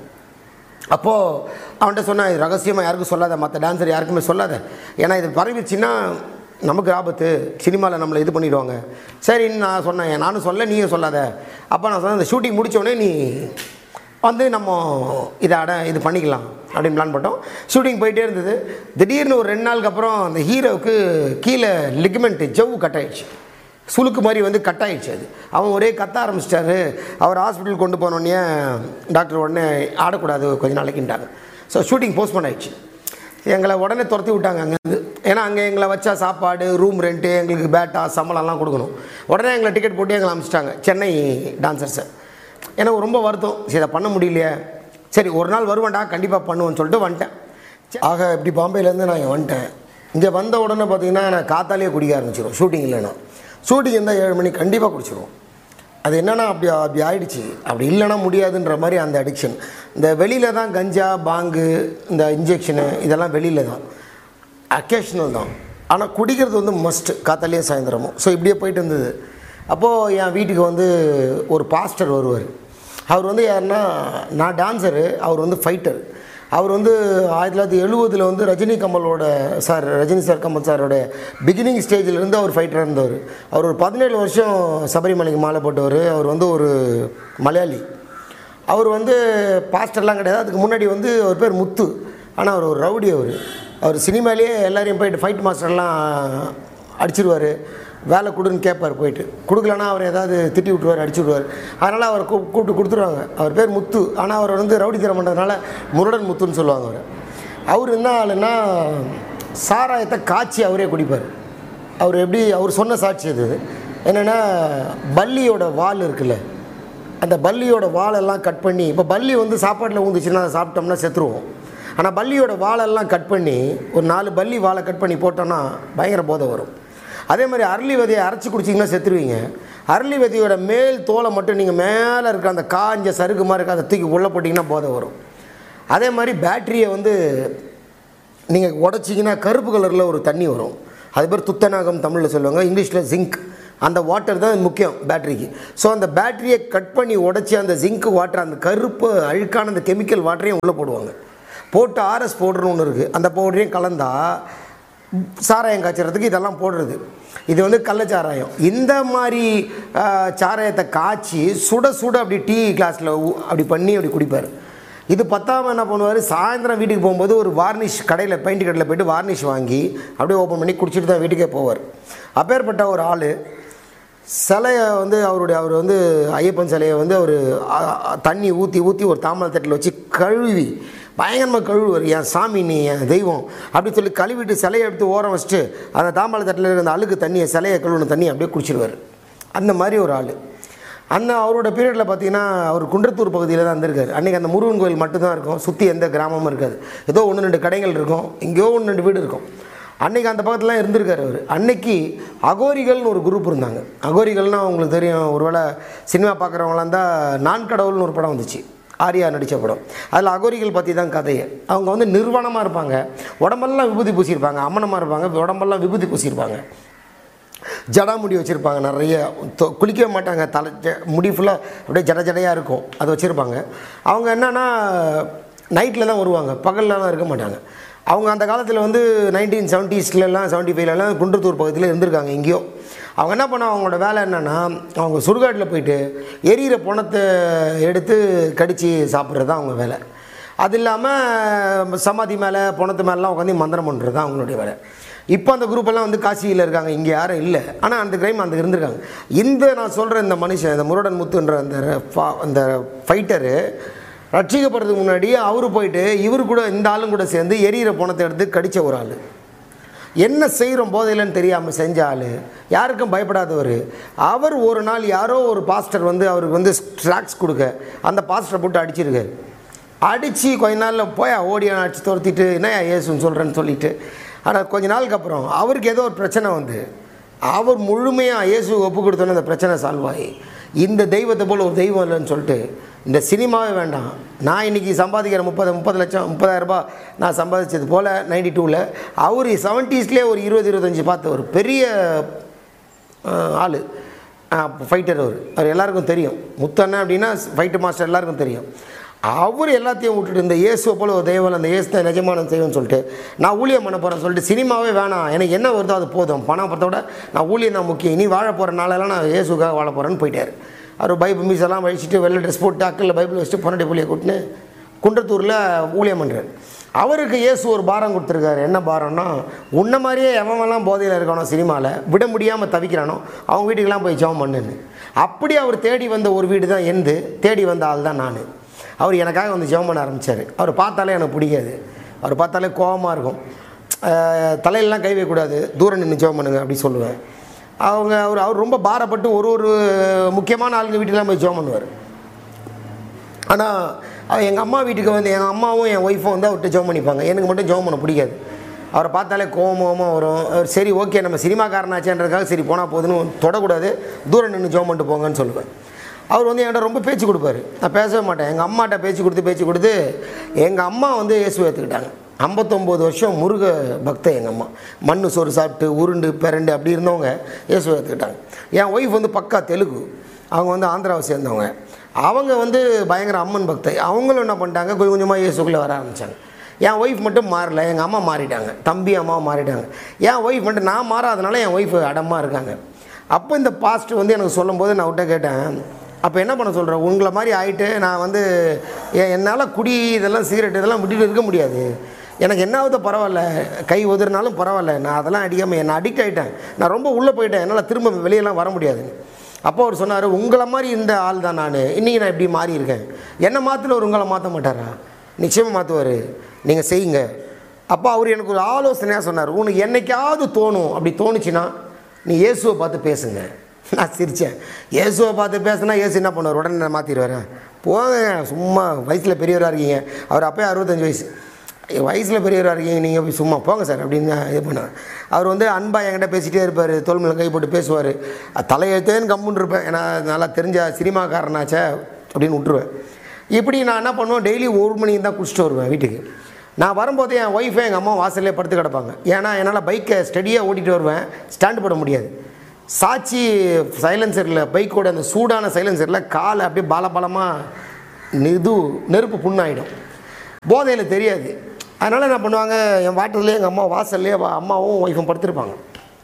அப்போது அவன்கிட்ட சொன்னேன் இது ரகசியமாக யாருக்கும் சொல்லாத மற்ற டான்ஸர் யாருக்குமே சொல்லாத ஏன்னா இது பரவிச்சுன்னா நமக்கு ஆபத்து சினிமாவில் நம்மளை இது பண்ணிடுவாங்க சரின்னு நான் சொன்னேன் நானும் சொல்ல நீயும் சொல்லாத அப்போ நான் சொன்னேன் இந்த ஷூட்டிங் முடித்தோடனே நீ வந்து நம்ம இதை அட இது பண்ணிக்கலாம் அப்படின்னு பிளான் பண்ணோம் ஷூட்டிங் போயிட்டே இருந்தது திடீர்னு ஒரு ரெண்டு நாளுக்கு அப்புறம் அந்த ஹீரோவுக்கு கீழே லிகமெண்ட் ஜவ்வு கட் ஆயிடுச்சு சுளுக்கு மாதிரி வந்து கட் ஆயிடுச்சு அது அவன் ஒரே கத்த ஆரம்பிச்சிட்டாரு அவர் ஹாஸ்பிட்டல் கொண்டு போனோடனே டாக்டர் உடனே ஆடக்கூடாது கொஞ்ச நாளைக்குன்ட்டாங்க ஸோ ஷூட்டிங் போஸ்ட்போன் ஆயிடுச்சு எங்களை உடனே துரத்தி விட்டாங்க அங்கேருந்து ஏன்னா அங்கே எங்களை வச்சா சாப்பாடு ரூம் ரெண்ட்டு எங்களுக்கு பேட்டா சம்பளம்லாம் கொடுக்கணும் உடனே எங்களை டிக்கெட் போட்டு எங்களை அனுப்பிச்சிட்டாங்க சென்னை டான்சர்ஸை எனக்கு ரொம்ப வருத்தம் சரி இதை பண்ண முடியலையே சரி ஒரு நாள் வருவேன்டா கண்டிப்பாக பண்ணுவேன்னு சொல்லிட்டு வந்துட்டேன் ஆக இப்படி பாம்பேலேருந்து நான் இங்க வந்துட்டேன் இங்கே வந்த உடனே பார்த்தீங்கன்னா நான் காத்தாலேயே குடிக்க ஆரம்பிச்சிடும் ஷூட்டிங் இல்லைன்னா ஷூட்டிங் இருந்தால் ஏழு மணிக்கு கண்டிப்பாக குடிச்சிருவோம் அது என்னன்னா அப்படி அப்படி ஆயிடுச்சு அப்படி இல்லைன்னா முடியாதுன்ற மாதிரி அந்த அடிக்ஷன் இந்த வெளியில் தான் கஞ்சா பாங்கு இந்த இன்ஜெக்ஷனு இதெல்லாம் வெளியில் தான் அக்கேஷ்னல் தான் ஆனால் குடிக்கிறது வந்து மஸ்ட் காத்தாலேயே சாயந்தரமும் ஸோ இப்படியே போயிட்டு இருந்தது அப்போது என் வீட்டுக்கு வந்து ஒரு பாஸ்டர் வருவார் அவர் வந்து யாருன்னா நான் டான்ஸரு அவர் வந்து ஃபைட்டர் அவர் வந்து ஆயிரத்தி தொள்ளாயிரத்தி எழுபதில் வந்து ரஜினி கமலோட சார் ரஜினி சார் கமல் சாரோட பிகினிங் ஸ்டேஜில் அவர் ஃபைட்டராக இருந்தவர் அவர் ஒரு பதினேழு வருஷம் சபரிமலைக்கு மாலை போட்டவர் அவர் வந்து ஒரு மலையாளி அவர் வந்து பாஸ்டர்லாம் கிடையாது அதுக்கு முன்னாடி வந்து அவர் பேர் முத்து ஆனால் அவர் ஒரு ரவுடி அவர் அவர் சினிமாலேயே எல்லாரையும் போயிட்டு ஃபைட் மாஸ்டர்லாம் அடிச்சிருவார் வேலை கொடுன்னு கேட்பார் போயிட்டு கொடுக்கலன்னா அவர் ஏதாவது திட்டி விட்ருவார் அடிச்சு விட்ருவார் அதனால் அவர் கூ கூப்பிட்டு கொடுத்துருவாங்க அவர் பேர் முத்து ஆனால் அவர் வந்து ரவுடி தரம் பண்ணுறதுனால முருடன் முத்துன்னு சொல்லுவாங்க அவர் அவர் என்ன ஆளுன்னா சாராயத்தை காய்ச்சி அவரே குடிப்பார் அவர் எப்படி அவர் சொன்ன சாட்சி அது என்னென்னா பல்லியோட வால் இருக்குல்ல அந்த பல்லியோட வாலெல்லாம் கட் பண்ணி இப்போ பல்லி வந்து சாப்பாட்டில் ஊந்துச்சுன்னா அதை சாப்பிட்டோம்னா செத்துருவோம் ஆனால் பல்லியோட வாலெல்லாம் கட் பண்ணி ஒரு நாலு பல்லி வாழை கட் பண்ணி போட்டோன்னா பயங்கர போதை வரும் அதே மாதிரி அரளி விதையை அரைச்சி குடிச்சிங்கன்னா செத்துருவீங்க அரளி விதையோட மேல் தோலை மட்டும் நீங்கள் மேலே இருக்க அந்த காஞ்ச சறுக்கு மாதிரி இருக்க அதை தூக்கி உள்ளே போட்டிங்கன்னா போதை வரும் அதே மாதிரி பேட்டரியை வந்து நீங்கள் உடச்சிங்கன்னா கருப்பு கலரில் ஒரு தண்ணி வரும் அது பேர் துத்தநாகம் தமிழில் சொல்லுவாங்க இங்கிலீஷில் ஜிங்க் அந்த வாட்டர் தான் முக்கியம் பேட்டரிக்கு ஸோ அந்த பேட்டரியை கட் பண்ணி உடச்சி அந்த ஜிங்க் வாட்டர் அந்த கருப்பு அழுக்கான அந்த கெமிக்கல் வாட்டரையும் உள்ளே போடுவாங்க போட்டு ஆர்எஸ் பவுடர்னு ஒன்று இருக்குது அந்த பவுடரையும் கலந்தா சாராயம் காய்ச்சறதுக்கு இதெல்லாம் போடுறது இது வந்து கள்ளச்சாராயம் இந்த மாதிரி ஆ, சாராயத்தை காய்ச்சி சுட சுட அப்படி டீ கிளாஸில் அப்படி பண்ணி அப்படி குடிப்பார் இது பத்தாம என்ன பண்ணுவார் சாயந்தரம் வீட்டுக்கு போகும்போது ஒரு வார்னிஷ் கடையில் பெயிண்ட் கடையில் போயிட்டு வார்னிஷ் வாங்கி அப்படியே ஓப்பன் பண்ணி குடிச்சிட்டு தான் வீட்டுக்கே போவார் அப்பேற்பட்ட ஒரு ஆள் சிலையை வந்து அவருடைய அவர் வந்து ஐயப்பன் சிலையை வந்து அவர் தண்ணி ஊற்றி ஊற்றி ஒரு தாமரை தட்டில் வச்சு கழுவி பயங்கரமாக கழுவுவார் என் சாமி நீ என் தெய்வம் அப்படி சொல்லி கழுவிட்டு சிலையை எடுத்து ஓரம் வச்சுட்டு அந்த தாமரை தட்டில் இருக்கிற அந்த அழுக்கு தண்ணியை சிலையை கழுவுன தண்ணி அப்படியே குடிச்சிருவார் அந்த மாதிரி ஒரு ஆள் அந்த அவரோட பீரியடில் பார்த்தீங்கன்னா அவர் குன்றத்தூர் பகுதியில் தான் இருந்திருக்காரு அன்றைக்கி அந்த முருகன் கோயில் மட்டும்தான் இருக்கும் சுற்றி எந்த கிராமமும் இருக்காது ஏதோ ஒன்று ரெண்டு கடைகள் இருக்கும் எங்கேயோ ஒன்று ரெண்டு வீடு இருக்கும் அன்னைக்கு அந்த பக்கத்துலாம் இருந்திருக்காரு அவர் அன்னைக்கு அகோரிகள்னு ஒரு குரூப் இருந்தாங்க அகோரிகள்னால் உங்களுக்கு தெரியும் ஒருவேளை சினிமா பார்க்குறவங்களாம் இருந்தால் நான் கடவுள்னு ஒரு படம் வந்துச்சு ஆர்யா நடித்த படம் அதில் அகோரிகள் பற்றி தான் கதையை அவங்க வந்து நிர்வாணமாக இருப்பாங்க உடம்பெல்லாம் விபூதி பூசியிருப்பாங்க அம்மனமாக இருப்பாங்க உடம்பெல்லாம் விபூதி பூசியிருப்பாங்க ஜடாமுடி வச்சுருப்பாங்க நிறைய தொ- குளிக்கவே மாட்டாங்க தலை ஜ- முடி ஃபுல்லாக அப்படியே ஜட ஜடையாக இருக்கும் அதை வச்சுருப்பாங்க அவங்க என்னன்னா நைட்டில் தான் வருவாங்க பகல்லலாம் இருக்க மாட்டாங்க அவங்க அந்த காலத்தில் வந்து நைன்டீன் செவன்ட்டீஸ்லலாம் செவன்ட்டி ஃபைவ்லலாம் குன்றத்தூர் பக்கத்தில் இருந்திருக்காங்க எங்கேயோ அவங்க என்ன பண்ணாங்க அவங்களோட வேலை என்னென்னா அவங்க சுடுகாட்டில் போயிட்டு எரியிற பணத்தை எடுத்து கடித்து சாப்பிட்றது தான் அவங்க வேலை அது இல்லாமல் சமாதி மேலே பணத்து மேலாம் உட்காந்து மந்திரம் பண்ணுறது தான் அவங்களுடைய வேலை இப்போ அந்த குரூப் எல்லாம் வந்து காசியில் இருக்காங்க இங்கே யாரும் இல்லை ஆனால் அந்த கிரைம் அந்த இருந்திருக்காங்க இந்த நான் சொல்கிற இந்த மனுஷன் இந்த முருடன் முத்துன்ற அந்த ஃபா- அந்த ஃபைட்டரு ரட்சிக்கப்படுறதுக்கு முன்னாடி அவர் போயிட்டு இவர் கூட இந்த ஆளும் கூட சேர்ந்து எரியிற பணத்தை எடுத்து கடித்த ஒரு ஆள் என்ன செய்கிறோம் போதையிலன்னு தெரியாமல் செஞ்ச ஆள் யாருக்கும் பயப்படாதவர் அவர் ஒரு நாள் யாரோ ஒரு பாஸ்டர் வந்து அவருக்கு வந்து ஸ்ட்ராக்ஸ் கொடுக்க அந்த பாஸ்டரை போட்டு அடிச்சிருக்காரு அடித்து கொஞ்ச நாளில் போய் ஓடியான அடிச்சு துரத்திட்டு என்னையா ஏசுன்னு சொல்கிறேன்னு சொல்லிட்டு ஆனால் கொஞ்ச நாளுக்கு அப்புறம் அவருக்கு ஏதோ ஒரு பிரச்சனை வந்து அவர் முழுமையாக இயேசு ஒப்பு கொடுத்தோன்னே அந்த பிரச்சனை சால்வ் ஆகி இந்த தெய்வத்தை போல் ஒரு தெய்வம் இல்லைன்னு சொல்லிட்டு இந்த சினிமாவே வேண்டாம் நான் இன்றைக்கி சம்பாதிக்கிற முப்பது முப்பது லட்சம் முப்பதாயிரம் ரூபாய் நான் சம்பாதிச்சது போல் நைன்டி டூவில் அவர் செவன்ட்டீஸ்லேயே ஒரு இருபது இருபத்தஞ்சி பார்த்த ஒரு பெரிய ஆள் ஃபைட்டர் அவர் அவர் எல்லாருக்கும் தெரியும் முத்தண்ணன் அப்படின்னா ஃபைட்டர் மாஸ்டர் எல்லாருக்கும் தெரியும் அவர் எல்லாத்தையும் விட்டுட்டு இந்த இயேசுவை போல ஒரு தெய்வம் அந்த இயேசு தான் நிஜமான தெய்வம்னு சொல்லிட்டு நான் ஊழியம் பண்ண போகிறேன்னு சொல்லிட்டு சினிமாவே வேணாம் எனக்கு என்ன வருதோ அது போதும் பணம் பணத்தோட நான் ஊழியம் தான் முக்கியம் இனி வாழ போகிற நாளெல்லாம் நான் இயேசுக்காக வாழ போகிறேன்னு போயிட்டார் அவர் பைபிள் மீஸ் எல்லாம் வழிச்சிட்டு வெள்ளை ட்ரெஸ் போட்டு அக்கில் பைபிள் வச்சுட்டு பொன்னாடி புள்ளியை கூட்டின்னு குன்றத்தூரில் ஊழியம் பண்ணுறாரு அவருக்கு இயேசு ஒரு பாரம் கொடுத்துருக்காரு என்ன பாரம்னா உன்ன மாதிரியே எவன்லாம் போதையில் இருக்கானோ சினிமாவில் விட முடியாமல் தவிக்கிறானோ அவங்க வீட்டுக்கெல்லாம் போய் ஜெபம் பண்ணுன்னு அப்படி அவர் தேடி வந்த ஒரு வீடு தான் எந்து தேடி வந்த ஆள் தான் நான் அவர் எனக்காக வந்து ஜெபம் பண்ண ஆரம்பித்தார் அவர் பார்த்தாலே எனக்கு பிடிக்காது அவர் பார்த்தாலே கோபமாக இருக்கும் அஹ், தலையிலலாம் கை வைக்கக்கூடாது தூரம் நின்று ஜெபம் பண்ணுங்க அப்படி சொல்லுவேன் அவங்க அவர் அவர் ரொம்ப பாரப்பட்டு ஒரு ஒரு முக்கியமான ஆளுங்க வீட்டுக்கெல்லாம் போய் ஜெபம் பண்ணுவார் ஆனால் எங்கள் அம்மா வீட்டுக்கு வந்து எங்கள் அம்மாவும் என் ஒய்ஃபும் வந்து அவர்கிட்ட ஜெபம் பண்ணிப்பாங்க எனக்கு மட்டும் ஜெபம் பண்ண பிடிக்காது அவரை பார்த்தாலே கோமமாக வரும் அவர் சரி ஓகே நம்ம சினிமாக்காரனாச்சேன்றதுக்காக சரி போனால் போதுன்னு தொடக்கூடாது தூரம் நின்று ஜெபம் பண்ணிட்டு போங்கன்னு சொல்லுவேன் அவர் வந்து என்கிட்ட ரொம்ப பேச்சு கொடுப்பாரு நான் பேசவே மாட்டேன் எங்கள் அம்மாட்ட பேச்சு கொடுத்து பேச்சு கொடுத்து எங்கள் அம்மா வந்து இயேசு ஏற்றுக்கிட்டாங்க ஐம்பத்தொம்போது வருஷம் முருக பக்தை எங்கள் அம்மா மண் சோறு சாப்பிட்டு உருண்டு பிறண்டு அப்படி இருந்தவங்க இயேசு ஏற்றுக்கிட்டாங்க என் ஒய்ஃப் வந்து பக்கா தெலுங்கு அவங்க வந்து ஆந்திராவை சேர்ந்தவங்க அவங்க வந்து பயங்கர அம்மன் பக்தை அவங்களும் என்ன பண்ணிட்டாங்க கொஞ்சம் கொஞ்சமாக இயேசுக்குள்ளே வர ஆரம்பித்தாங்க என் ஒய்ஃப் மட்டும் மாறல எங்கள் அம்மா மாறிட்டாங்க தம்பி அம்மாவும் மாறிட்டாங்க என் ஒய்ஃப் மட்டும் நான் மாறாதனால என் ஒய்ஃப் அடமாக இருக்காங்க அப்போ இந்த பாஸ்ட் வந்து எனக்கு சொல்லும்போது நான் விட்ட கேட்டேன் அப்போ என்ன பண்ண சொல்கிறேன் உங்களை மாதிரி ஆகிட்டு நான் வந்து எ- என்னால் குடி இதெல்லாம் சிகரெட் இதெல்லாம் விட்டுட்டு இருக்க முடியாது எனக்கு என்னாவது பரவாயில்ல கை உதறினாலும் பரவாயில்ல நான் அதெல்லாம் அடிக்காமல் என்ன அடிக்ட் ஆகிட்டேன் நான் ரொம்ப உள்ளே போயிட்டேன் என்னால் திரும்ப வெளியெல்லாம் வர முடியாது அப்போ அவர் சொன்னார் உங்களை மாதிரி இந்த ஆள் தான் நான் இன்றைக்கி நான் இப்படி மாறி இருக்கேன் என்னை மாற்றினவர் உங்களை மாற்ற மாட்டாரா நிச்சயமாக மாற்றுவார் நீங்கள் செய்யுங்க அப்போ அவர் எனக்கு ஒரு ஆலோசனையாக சொன்னார் உனக்கு என்னைக்காவது தோணும் அப்படி தோணுச்சுன்னா நீ இயேசுவை பார்த்து பேசுங்க நான் சிரித்தேன் இயேசுவை பார்த்து பேசுனா இயேசு என்ன பண்ணுவார் உடனே மாற்றிடுவார் போங்க சும்மா வயசில் பெரியவராக இருக்கீங்க அவர் அப்போயே அறுபத்தஞ்சு வயசு வயசில் பெரியவராக இருக்கீங்க நீங்கள் போய் சும்மா போங்க சார் அப்படின்னு நான் இது பண்ணேன் அவர் வந்து அன்பாக என்கிட்ட பேசிகிட்டே இருப்பார் தோல் மேல கை போட்டு பேசுவார் தலையெழுத்தேன்னு கம்முன்னு இருப்பேன் ஏன்னா நல்லா தெரிஞ்ச சினிமாக்காரனாச்சே அப்படின்னு விட்டுருவேன் இப்படி நான் என்ன பண்ணுவேன் டெய்லி ஒரு மணிக்கு தான் குடிச்சிட்டு வருவேன் வீட்டுக்கு நான் வரும்போது என் ஒய்ஃபை எங்கள் அம்மா வாசல்லே படுத்து கிடப்பாங்க ஏன்னா என்னால் பைக்கை ஸ்டடியாக ஓட்டிகிட்டு வருவேன் ஸ்டாண்டு போட முடியாது சாட்சி சைலன்சரில் பைக்கோட அந்த சூடான சைலன்சரில் காலை அப்படியே பாலபாலமாக இது நெருப்பு புண்ணாயிடும் போதையில் தெரியாது அதனால் என்ன பண்ணுவாங்க என் வாட்டர்லேயே எங்கள் அம்மா வாசல்லையே வா- அம்மாவும் ஒய்ஃபும் படுத்திருப்பாங்க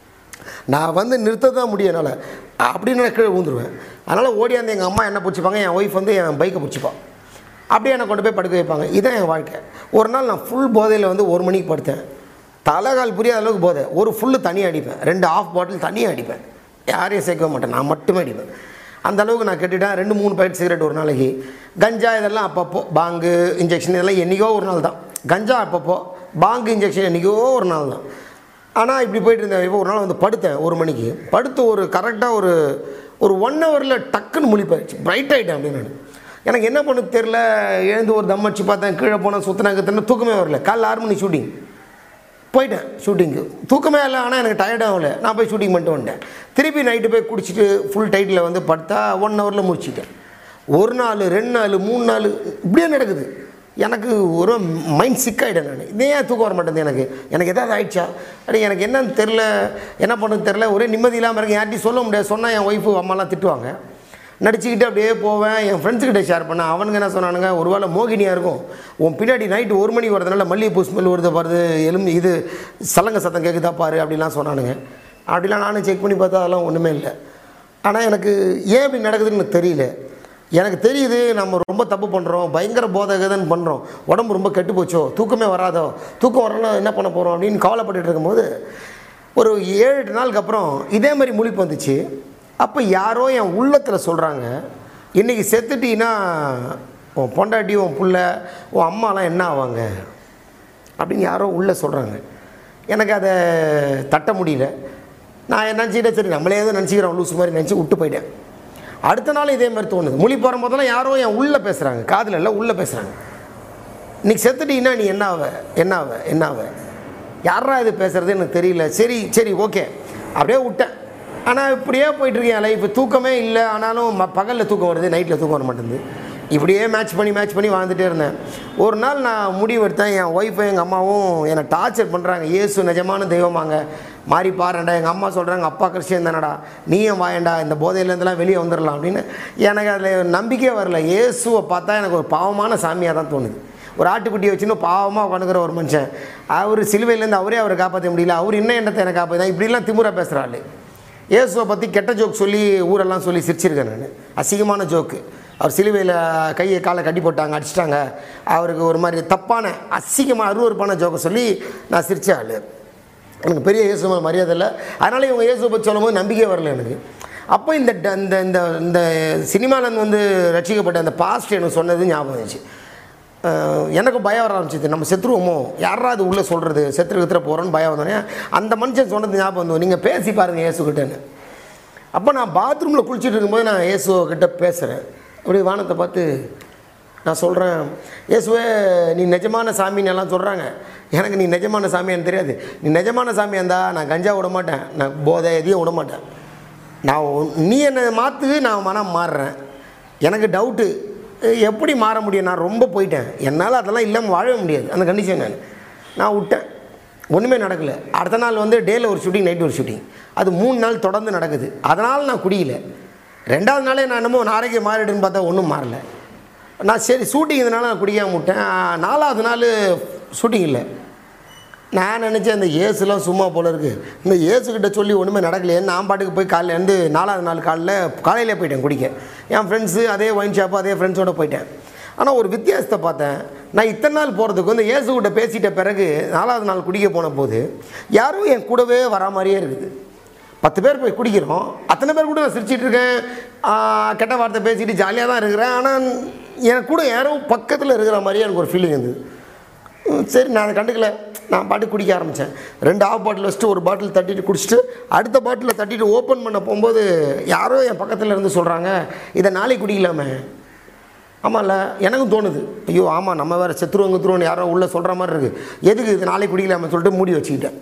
நான் வந்து நிறுத்த தான் முடியும் என்னால் அப்படின்னு நான் கீழே விழுந்துருவேன் அதனால் ஓடியாந்து எங்கள் அம்மா என்ன பிடிச்சிப்பாங்க என் ஒய்ஃப் வந்து என் பைக்கை பிடிச்சிப்பான் அப்படியே என்னை கொண்டு போய் படுக்க வைப்பாங்க இதுதான் என் வாழ்க்கை ஒரு நாள் நான் ஃபுல் போதையில் வந்து ஒரு மணிக்கு படுத்தேன் தலைகால் புரியாத அளவுக்கு போதை ஒரு ஃபுல்லு தண்ணி அடிப்பேன் ரெண்டு ஆஃப் பாட்டில் தண்ணியும் அடிப்பேன் யாரையும் சேர்க்க மாட்டேன் நான் மட்டுமே அடிப்பேன் அந்த அளவுக்கு நான் கெட்டுட்டேன் ரெண்டு மூணு பாக்கெட் சிகரெட் ஒரு நாளைக்கு கஞ்சா இதெல்லாம் அப்பப்போ பாங்கு இன்ஜெக்ஷன் இதெல்லாம் என்றைக்கோ ஒரு நாள் தான் கஞ்சா அப்பப்போ பாங்கு இன்ஜெக்ஷன் என்றைக்கோ ஒரு நாள் தான் ஆனால் இப்படி போயிட்டு இருந்தேன் இப்போ ஒரு நாள் வந்து படுத்தேன் ஒரு மணிக்கு படுத்து ஒரு கரெக்டாக ஒரு ஒரு ஒன் ஹவரில் டக்குன்னு முழிப்பாயிடுச்சு பிரைட் ஆகிட்டேன் அப்படின்னு நான் எனக்கு என்ன பண்ணு தெரில எழுந்து ஒரு தம் அடிச்சு பார்த்தேன் கீழே போனேன் சுற்றினா கத்துனா தூக்கமே வரல காலைல ஆறு மணி ஷூட்டிங் போயிட்டேன் ஷூட்டிங்கு தூக்கமே இல்லை ஆனால் எனக்கு டயர்ட் ஆகல நான் போய் ஷூட்டிங் பண்ணிட்டு வந்துட்டேன் திருப்பி நைட்டு போய் குடிச்சிட்டு ஃபுல் டைட்டில் வந்து படுத்தா ஒன் ஹவரில் முடிச்சிட்டேன் ஒரு நாள் ரெண்டு நாள் மூணு நாள் இப்படியே நடக்குது எனக்கு ஒரு மைண்ட் சிக் ஆகிட்டேன் நான் இதே ஏன் தூக்கம் வர மாட்டேங்குது எனக்கு எனக்கு எதாவது ஆயிடுச்சா அப்படி எனக்கு என்னன்னு தெரில என்ன பண்ணுறது தெரில ஒரே நிம்மதி இல்லாமல் இருக்கு யார்ட்டையும் சொல்ல முடியாது சொன்னால் என் ஒய்ஃபு அம்மாலாம் திட்டுவாங்க நடிச்சுக்கிட்டு அப்படியே போவேன் என் ஃப்ரெண்ட்ஸுக்கிட்ட ஷேர் பண்ணேன் அவனுங்க என்ன சொன்னானுங்க ஒருவேளை மோகினியாக இருக்கும் உன் பின்னாடி நைட்டு ஒரு மணிக்கு வரதுனால மல்லிகைப்பூ ஸ்மெல் வருது வருது எலும்பு இது சலங்க சத்தம் கேட்குதா பாரு அப்படிலாம் சொன்னானுங்க அப்படிலாம் நானும் செக் பண்ணி பார்த்தா அதெல்லாம் ஒன்றுமே இல்லை ஆனால் எனக்கு ஏன் இப்படி நடக்குதுன்னு எனக்கு தெரியல எனக்கு தெரியுது நம்ம ரொம்ப தப்பு பண்ணுறோம் பயங்கர போதகதன் பண்ணுறோம் உடம்பு ரொம்ப கெட்டு போச்சோ தூக்கமே வராதோ தூக்கம் வரலாம் என்ன பண்ண போகிறோம் அப்படின்னு கவலைப்பட்டுட்டு இருக்கும்போது ஒரு ஏழு எட்டு நாளுக்கு அப்புறம் இதே மாதிரி முழிப்பு வந்துச்சு அப்போ யாரோ என் உள்ளத்தில் சொல்கிறாங்க இன்றைக்கி செத்துட்டீங்கன்னா உன் பொண்டாட்டி உன் புள்ள உன் அம்மாலாம் என்ன ஆவாங்க அப்படின்னு யாரோ உள்ளே சொல்கிறாங்க எனக்கு அதை தட்ட முடியல நான் என்ன நினச்சிக்கிட்டே சரி நம்மளே ஏதோ நினச்சிக்கிறோம் லூஸ் மாதிரி நினச்சி விட்டு போயிட்டேன் அடுத்த நாள் இதே மாதிரி தோணுது மொழி போகிற போதெல்லாம் யாரோ என் உள்ளே பேசுகிறாங்க காதில் இல்லை உள்ளே பேசுகிறாங்க இன்னைக்கு செத்துட்டீங்கன்னா நீ என்ன ஆவ என்ன ஆவ என்ன ஆவ யாரா இது பேசுறது எனக்கு தெரியல சரி சரி ஓகே அப்படியே விட்டேன் ஆனால் இப்படியே போயிட்டுருக்கேன் லைஃப் தூக்கமே இல்லை ஆனாலும் ம பகலில் தூக்கம் வருது நைட்டில் தூக்கம் வர மாட்டேங்குது இப்படியே மேட்ச் பண்ணி மேட்ச் பண்ணி வாழ்ந்துட்டே இருந்தேன் ஒரு நாள் நான் முடிவு எடுத்தேன் என் ஒய்ஃபும் எங்கள் அம்மாவும் என்னை டார்ச்சர் பண்ணுறாங்க இயேசு நிஜமான தெய்வமாங்க மாறி பாருடா எங்கள் அம்மா சொல்கிறாங்க அப்பா கிறிஸ்டியன் தானடா நீயும் வாயண்டா இந்த போதையிலேருந்துலாம் வெளியே வந்துடலாம் அப்படின்னு எனக்கு அதில் நம்பிக்கையே வரல இயேசுவை பார்த்தா எனக்கு ஒரு பாவமான சாமியாக தான் தோணுது ஒரு ஆட்டுக்குட்டியை வச்சுன்னு பாவமாக உட்காந்துக்கிற ஒரு மனுஷன் அவர் சிலுவையிலேருந்து அவரே அவரை காப்பாற்ற முடியல அவர் இன்னும் என்னத்தை எனக்கு காப்பாற்ற இப்படிலாம் திமுறை பேசுகிறாள் இயேசுவை பற்றி கெட்ட ஜோக் சொல்லி ஊரெல்லாம் சொல்லி சிரிச்சிருக்கேன் நான் அசிங்கமான ஜோக்கு அவர் சிலுவையில் கையை காலை கட்டி போட்டாங்க அடிச்சிட்டாங்க அவருக்கு ஒரு மாதிரி தப்பான அசிங்கமாக அருவருப்பான ஜோக்கை சொல்லி நான் சிரிச்ச ஆள் எனக்கு பெரிய இயேசு மேல மரியாதை இல்லை அதனால் இவங்க இயேசுவை பற்றி சொல்லும்போது நம்பிக்கை வரல எனக்கு அப்போ இந்த ட- இந்த இந்த இந்த சினிமாலேருந்து வந்து ரட்சிக்கப்பட்ட அந்த பாஸ்ட் எனக்கு சொன்னது ஞாபகம் இருந்துச்சு அஹ் எனக்கும் பயம் வர ஆரம்பிச்சிது நம்ம செத்துருவோமோ யாரா அது உள்ளே சொல்கிறது செத்துரு கத்துற போகிறோன்னு பயம் வந்தோடனே அந்த மனுஷன் சொன்னது ஞாபகம் வந்து நீங்கள் பேசி பாருங்கள் இயேசுக்கிட்டேன்னு அப்போ நான் பாத்ரூமில் குளிச்சுட்டு இருக்கும்போது நான் இயேசுக்கிட்ட பேசுகிறேன் அப்படி வானத்தை பார்த்து நான் சொல்கிறேன் இயேசுவே நீ நிஜமான சாமின்னு எல்லாம் சொல்கிறாங்க எனக்கு நீ நிஜமான சாமியான்னு தெரியாது நீ நிஜமான சாமியாக இருந்தா நான் கஞ்சா விட மாட்டேன் நான் போதை எதையும் விட மாட்டேன் நான் உன்- நீ என்னை மாற்று நான் மனம் மாறுறேன் எனக்கு டவுட்டு எப்படி மாற முடியும் நான் ரொம்ப போயிட்டேன் என்னால் அதெல்லாம் இல்லாமல் வாழவே முடியாது அந்த கண்டிஷன் நான் நான் விட்டேன் ஒன்றுமே நடக்கலை அடுத்த நாள் வந்து டேயில் ஒரு ஷூட்டிங் நைட் ஒரு ஷூட்டிங் அது மூணு நாள் தொடர்ந்து நடக்குது அதனால் நான் குடியல ரெண்டாவது நாளே நான் என்னமோ நாளைக்கு மாறிடுன்னு பார்த்தா ஒன்றும் மாறல நான் சரி ஷூட்டிங் இதனால நான் குடிக்காம விட்டேன் நாலாவது நாள் ஷூட்டிங் இல்லை நான் நினச்சேன் இந்த ஏசுலாம் சும்மா போல இருக்கு இந்த ஏசுக்கிட்ட சொல்லி ஒன்றுமே நடக்கலையே நான் பாட்டுக்கு போய் காலையில இருந்து நாலாவது நாள் காலையில் காலையிலே போயிட்டேன் குடிக்க என் ஃப்ரெண்ட்ஸு அதே ஒயின் ஷாப்பு அதே ஃப்ரெண்ட்ஸோட போயிட்டேன் ஆனால் ஒரு வித்தியாசத்தை பார்த்தேன் நான் இத்தனை நாள் போகிறதுக்கு வந்து இயேசுகிட்ட பேசிட்ட பிறகு நாலாவது நாள் குடிக்க போன போது யாரும் என் கூடவே வரா மாதிரியே இருக்குது பத்து பேர் போய் குடிக்கிறோம் அத்தனை பேர் கூட நான் சிரிச்சிட்டு இருக்கேன் ஆ, கெட்ட வார்த்தை பேசிட்டு ஜாலியாக தான் இருக்கிறேன் ஆனால் என் கூட யாரும் பக்கத்தில் இருக்கிற மாதிரியே எனக்கு ஒரு ஃபீலிங் இருந்தது ம், சரி நான் அதை கண்டுக்கல நான் பாட்டு குடிக்க ஆரம்பித்தேன் ரெண்டு ஆஃப் பாட்டில் வச்சுட்டு ஒரு பாட்டில் தட்டிட்டு குடிச்சிட்டு அடுத்த பாட்டில் தட்டிட்டு ஓப்பன் பண்ண போகும்போது யாரோ என் பக்கத்தில் இருந்து சொல்கிறாங்க இதை நாளைக்கு குடிக்கலாமே ஆமாம்ல எனக்கும் தோணுது ஐயோ ஆமாம் நம்ம வேறு செத்துருவோம் கத்துருவோம்னு யாரோ உள்ளே சொல்கிற மாதிரி இருக்குது எதுக்கு இது நாளைக்கு குடிக்கலாமே சொல்லிட்டு மூடி வச்சுக்கிட்டேன்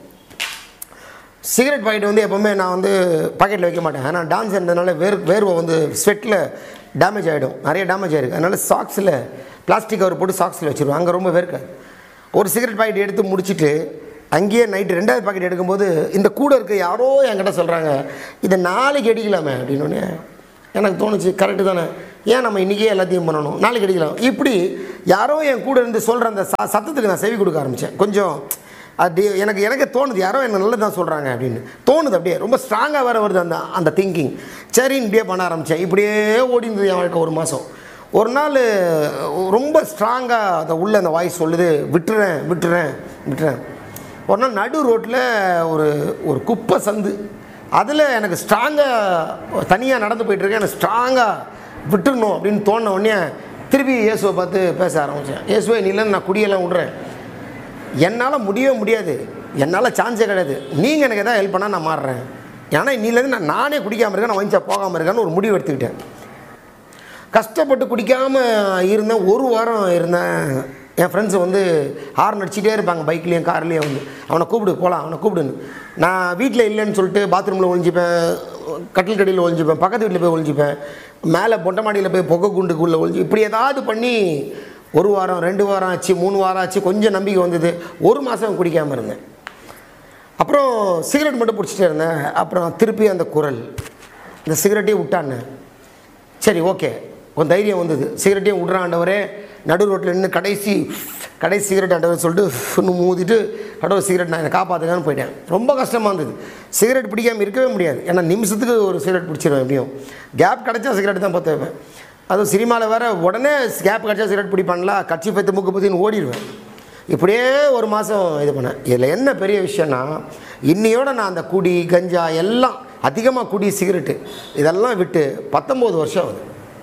சிகரெட் பாக்கெட் வந்து எப்போவுமே நான் வந்து பாக்கெட்டில் வைக்க மாட்டேன் ஆனால் டான்ஸ் இருந்ததுனால வேர் வேர்வை வந்து ஸ்வெட்டில் டேமேஜ் ஆகிடும் நிறைய டேமேஜ் ஆகிருக்கு அதனால் சாக்ஸில் பிளாஸ்டிக் கவர் போட்டு சாக்ஸில் வச்சுருவேன் அங்கே ரொம்ப வேர்க்காது ஒரு சிகரெட் பாக்கெட் எடுத்து முடிச்சிட்டு அங்கேயே நைட்டு ரெண்டாவது பாக்கெட் எடுக்கும்போது இந்த கூட இருக்க யாரோ என்கிட்ட சொல்கிறாங்க இதை நாளைக்கு அடிக்கலாமே அப்படின்னு எனக்கு தோணுச்சு கரெக்டு தானே ஏன் நம்ம இன்றைக்கே எல்லாத்தையும் பண்ணணும் நாளைக்கு அடிக்கலாம் இப்படி யாரோ என் கூட இருந்து சொல்கிற அந்த ச சத்தத்துக்கு நான் செவி கொடுக்க ஆரம்பித்தேன் கொஞ்சம் அது எனக்கு எனக்கு தோணுது யாரோ எனக்கு நல்லது தான் சொல்கிறாங்க அப்படின்னு தோணுது அப்படியே ரொம்ப ஸ்ட்ராங்காக வேறு வருது அந்த அந்த திங்கிங் சரின்னு இப்படியே பண்ண ஆரம்பித்தேன் இப்படியே ஓடி இருந்தது என் வாழ்க்கை ஒரு மாதம் ஒரு நாள் ரொம்ப ஸ்ட்ராங்காக அந்த உள்ள அந்த வாய்ஸ் சொல்லுது விட்டுறேன் விட்டுறேன் விட்டுறேன் ஒரு நாள் நடு ரோட்டில் ஒரு ஒரு குப்பை சந்து அதில் எனக்கு ஸ்ட்ராங்காக தனியாக நடந்து போயிட்டுருக்கேன் எனக்கு ஸ்ட்ராங்காக விட்டுறணும் அப்படின்னு தோணுன உடனே திருப்பி இயேசுவை பார்த்து பேச ஆரம்பித்தேன் இயேசுவை நீல நான் குடியெல்லாம் விட்றேன் என்னால் முடியவே முடியாது என்னால் சான்ஸே கிடையாது நீங்கள் எனக்கு எதாவது ஹெல்ப் பண்ணால் நான் மாறுறேன் ஏன்னா இன்னிலேருந்து நான் நானே குடிக்காமல் இருக்கேன் நான் வஞ்சா போகாமல் இருக்கேன்னு ஒரு முடிவு எடுத்துக்கிட்டேன் கஷ்டப்பட்டு குடிக்காமல் இருந்தேன் ஒரு வாரம் இருந்தேன் என் ஃப்ரெண்ட்ஸ் வந்து ஹார்ன் அடிச்சிட்டே இருப்பாங்க பைக்லேயும் கார்லேயும் வந்து அவனை கூப்பிடு போகலாம் அவனை கூப்பிடுன்னு நான் வீட்டில் இல்லைன்னு சொல்லிட்டு பாத்ரூமில் ஒழிஞ்சிப்பேன் கட்டில் கடியில் ஒழிஞ்சிப்பேன் பக்கத்து வீட்டில் போய் ஒழிஞ்சிப்பேன் மேலே பொட்டை மாடியில் போய் புகை குண்டுக்குள்ளே ஒழிஞ்சு இப்படி ஏதாவது பண்ணி ஒரு வாரம் ரெண்டு வாரம் ஆச்சு மூணு வாரம் ஆச்சு கொஞ்சம் நம்பிக்கை வந்தது ஒரு மாதம் குடிக்காமல் இருந்தேன் அப்புறம் சிகரெட் மட்டும் பிடிச்சிட்டே இருந்தேன் அப்புறம் திருப்பி அந்த குரல் இந்த சிகரெட்டையும் விட்டான்னு சரி ஓகே உன் தைரியம் வந்தது சிகரெட்டையும் விட்றான் ஆண்டவரே நடு ரோட்டில் நின்று கடைசி கடைசி சிகரெட் ஆண்டவர் சொல்லிட்டு இன்னும் மூதிட்டு கடவுள் சிகரெட் நான் என்னை காப்பாற்றுங்கன்னு போயிட்டேன் ரொம்ப கஷ்டமாக இருந்தது சிகரெட் பிடிக்காமல் இருக்கவே முடியாது ஏன்னா நிமிஷத்துக்கு ஒரு சிகரெட் பிடிச்சிருவேன் எப்படியும் கேப் கிடச்சா சிகரெட் தான் பற்ற வைப்பேன் அதுவும் சினிமாவில் வேறு உடனே கேப் கிடச்சா சிகரெட் பிடிப்பான்ல கட்சி பத்து முக்கு பற்றின்னு ஓடிடுவேன் இப்படியே ஒரு மாதம் இது பண்ணேன் இதில் என்ன பெரிய விஷயம்னா இன்னையோட நான் அந்த குடி கஞ்சா எல்லாம் அதிகமாக குடி சிகரெட்டு இதெல்லாம் விட்டு பத்தொம்போது வருஷம் ஆகுது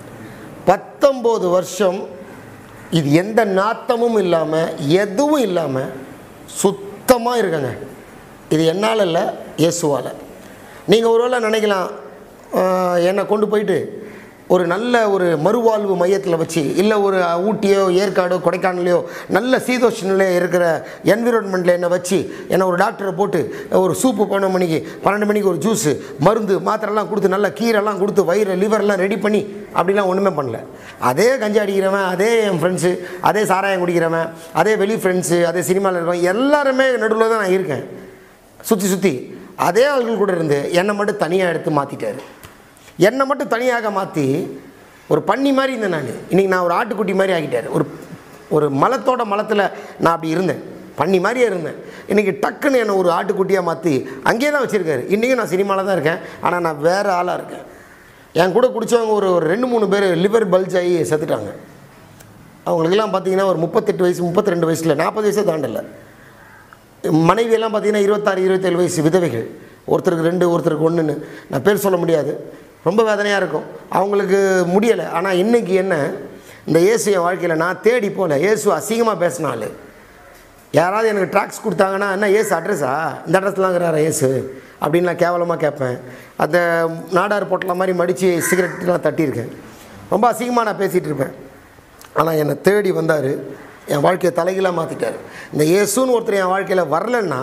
பத்தொம்போது வருஷம் இது எந்த நாத்தமும் இல்லாமல் எதுவும் இல்லாமல் சுத்தமாக இருக்கங்க இது என்னால் இல்லை இயேசுவால் நீங்கள் ஒருவேளை நினைக்கலாம் ஆஹ், என்னை கொண்டு போயிட்டு ஒரு நல்ல ஒரு மறுவாழ்வு மையத்தில் வச்சு இல்லை ஒரு ஊட்டியோ ஏற்காடோ கொடைக்கானலையோ நல்ல சீதோஷ நிலையில் இருக்கிற என்விரான்மெண்ட்டில் என்னை வச்சு என்னை ஒரு டாக்டரை போட்டு ஒரு சூப்பு பன்னெண்டு மணிக்கு பன்னெண்டு மணிக்கு ஒரு ஜூஸு மருந்து மாத்திரைலாம் கொடுத்து நல்ல கீரைலாம் கொடுத்து வயிறு லிவர்லாம் ரெடி பண்ணி அப்படிலாம் ஒன்றுமே பண்ணல அதே கஞ்சா அடிக்கிறவன் அதே என் ஃப்ரெண்ட்ஸு அதே சாராயம் குடிக்கிறவன் அதே வெளி ஃப்ரெண்ட்ஸு அதே சினிமாவில் இருக்கவன் எல்லாருமே நடுவில் தான் நான் இருக்கேன் சுற்றி சுற்றி அதே ஆள்கள் கூட இருந்து என்னை மட்டும் தனியாக எடுத்து மாற்றிட்டாரு என்னை மட்டும் தனியாக மாற்றி ஒரு பன்னி மாதிரி இருந்தேன் நான் இன்றைக்கி நான் ஒரு ஆட்டுக்குட்டி மாதிரி ஆகிட்டார் ஒரு ஒரு மலத்தோட மலத்தில் நான் அப்படி இருந்தேன் பன்னி மாதிரியே இருந்தேன் இன்றைக்கி டக்குன்னு என்னை ஒரு ஆட்டுக்குட்டியாக மாற்றி அங்கேயே தான் வச்சுருக்காரு இன்றைக்கும் நான் சினிமாவில் தான் இருக்கேன் ஆனால் நான் வேறு ஆளாக இருக்கேன் என் கூட குடித்தவங்க ஒரு ஒரு ரெண்டு மூணு பேர் லிவர் பல்ஜ் ஆகி செத்துட்டாங்க அவங்களுக்கெல்லாம் பார்த்தீங்கன்னா ஒரு முப்பத்தெட்டு வயசு முப்பத்தி ரெண்டு வயசில் நாற்பது வயசே தாண்டலை மனைவியெல்லாம் பார்த்தீங்கன்னா இருபத்தாறு இருபத்தேழு வயசு விதவைகள் ஒருத்தருக்கு ரெண்டு ஒருத்தருக்கு ஒன்றுன்னு நான் பேர் சொல்ல முடியாது ரொம்ப வேதனையாக இருக்கும் அவங்களுக்கு முடியலை ஆனால் இன்றைக்கி என்ன இந்த இயேசு என் வாழ்க்கையில் நான் தேடி போகல இயேசு அசிங்கமாக பேசினாள் யாராவது எனக்கு ட்ராக்ஸ் கொடுத்தாங்கன்னா என்ன ஏசு அட்ரஸா இந்த அட்ரஸ்லாங்கிறாரா ஏசு அப்படின்னு நான் கேவலமாக கேட்பேன் அந்த நாடார் பொட்டலை மாதிரி மடித்து சிகரெட்லாம் தட்டியிருக்கேன் ரொம்ப அசிங்கமாக நான் பேசிகிட்டு இருப்பேன் ஆனால் என்னை தேடி வந்தார் என் வாழ்க்கையை தலைகீழாக மாற்றிட்டார் இந்த இயேசுன்னு ஒருத்தர் என் வாழ்க்கையில் வரலன்னா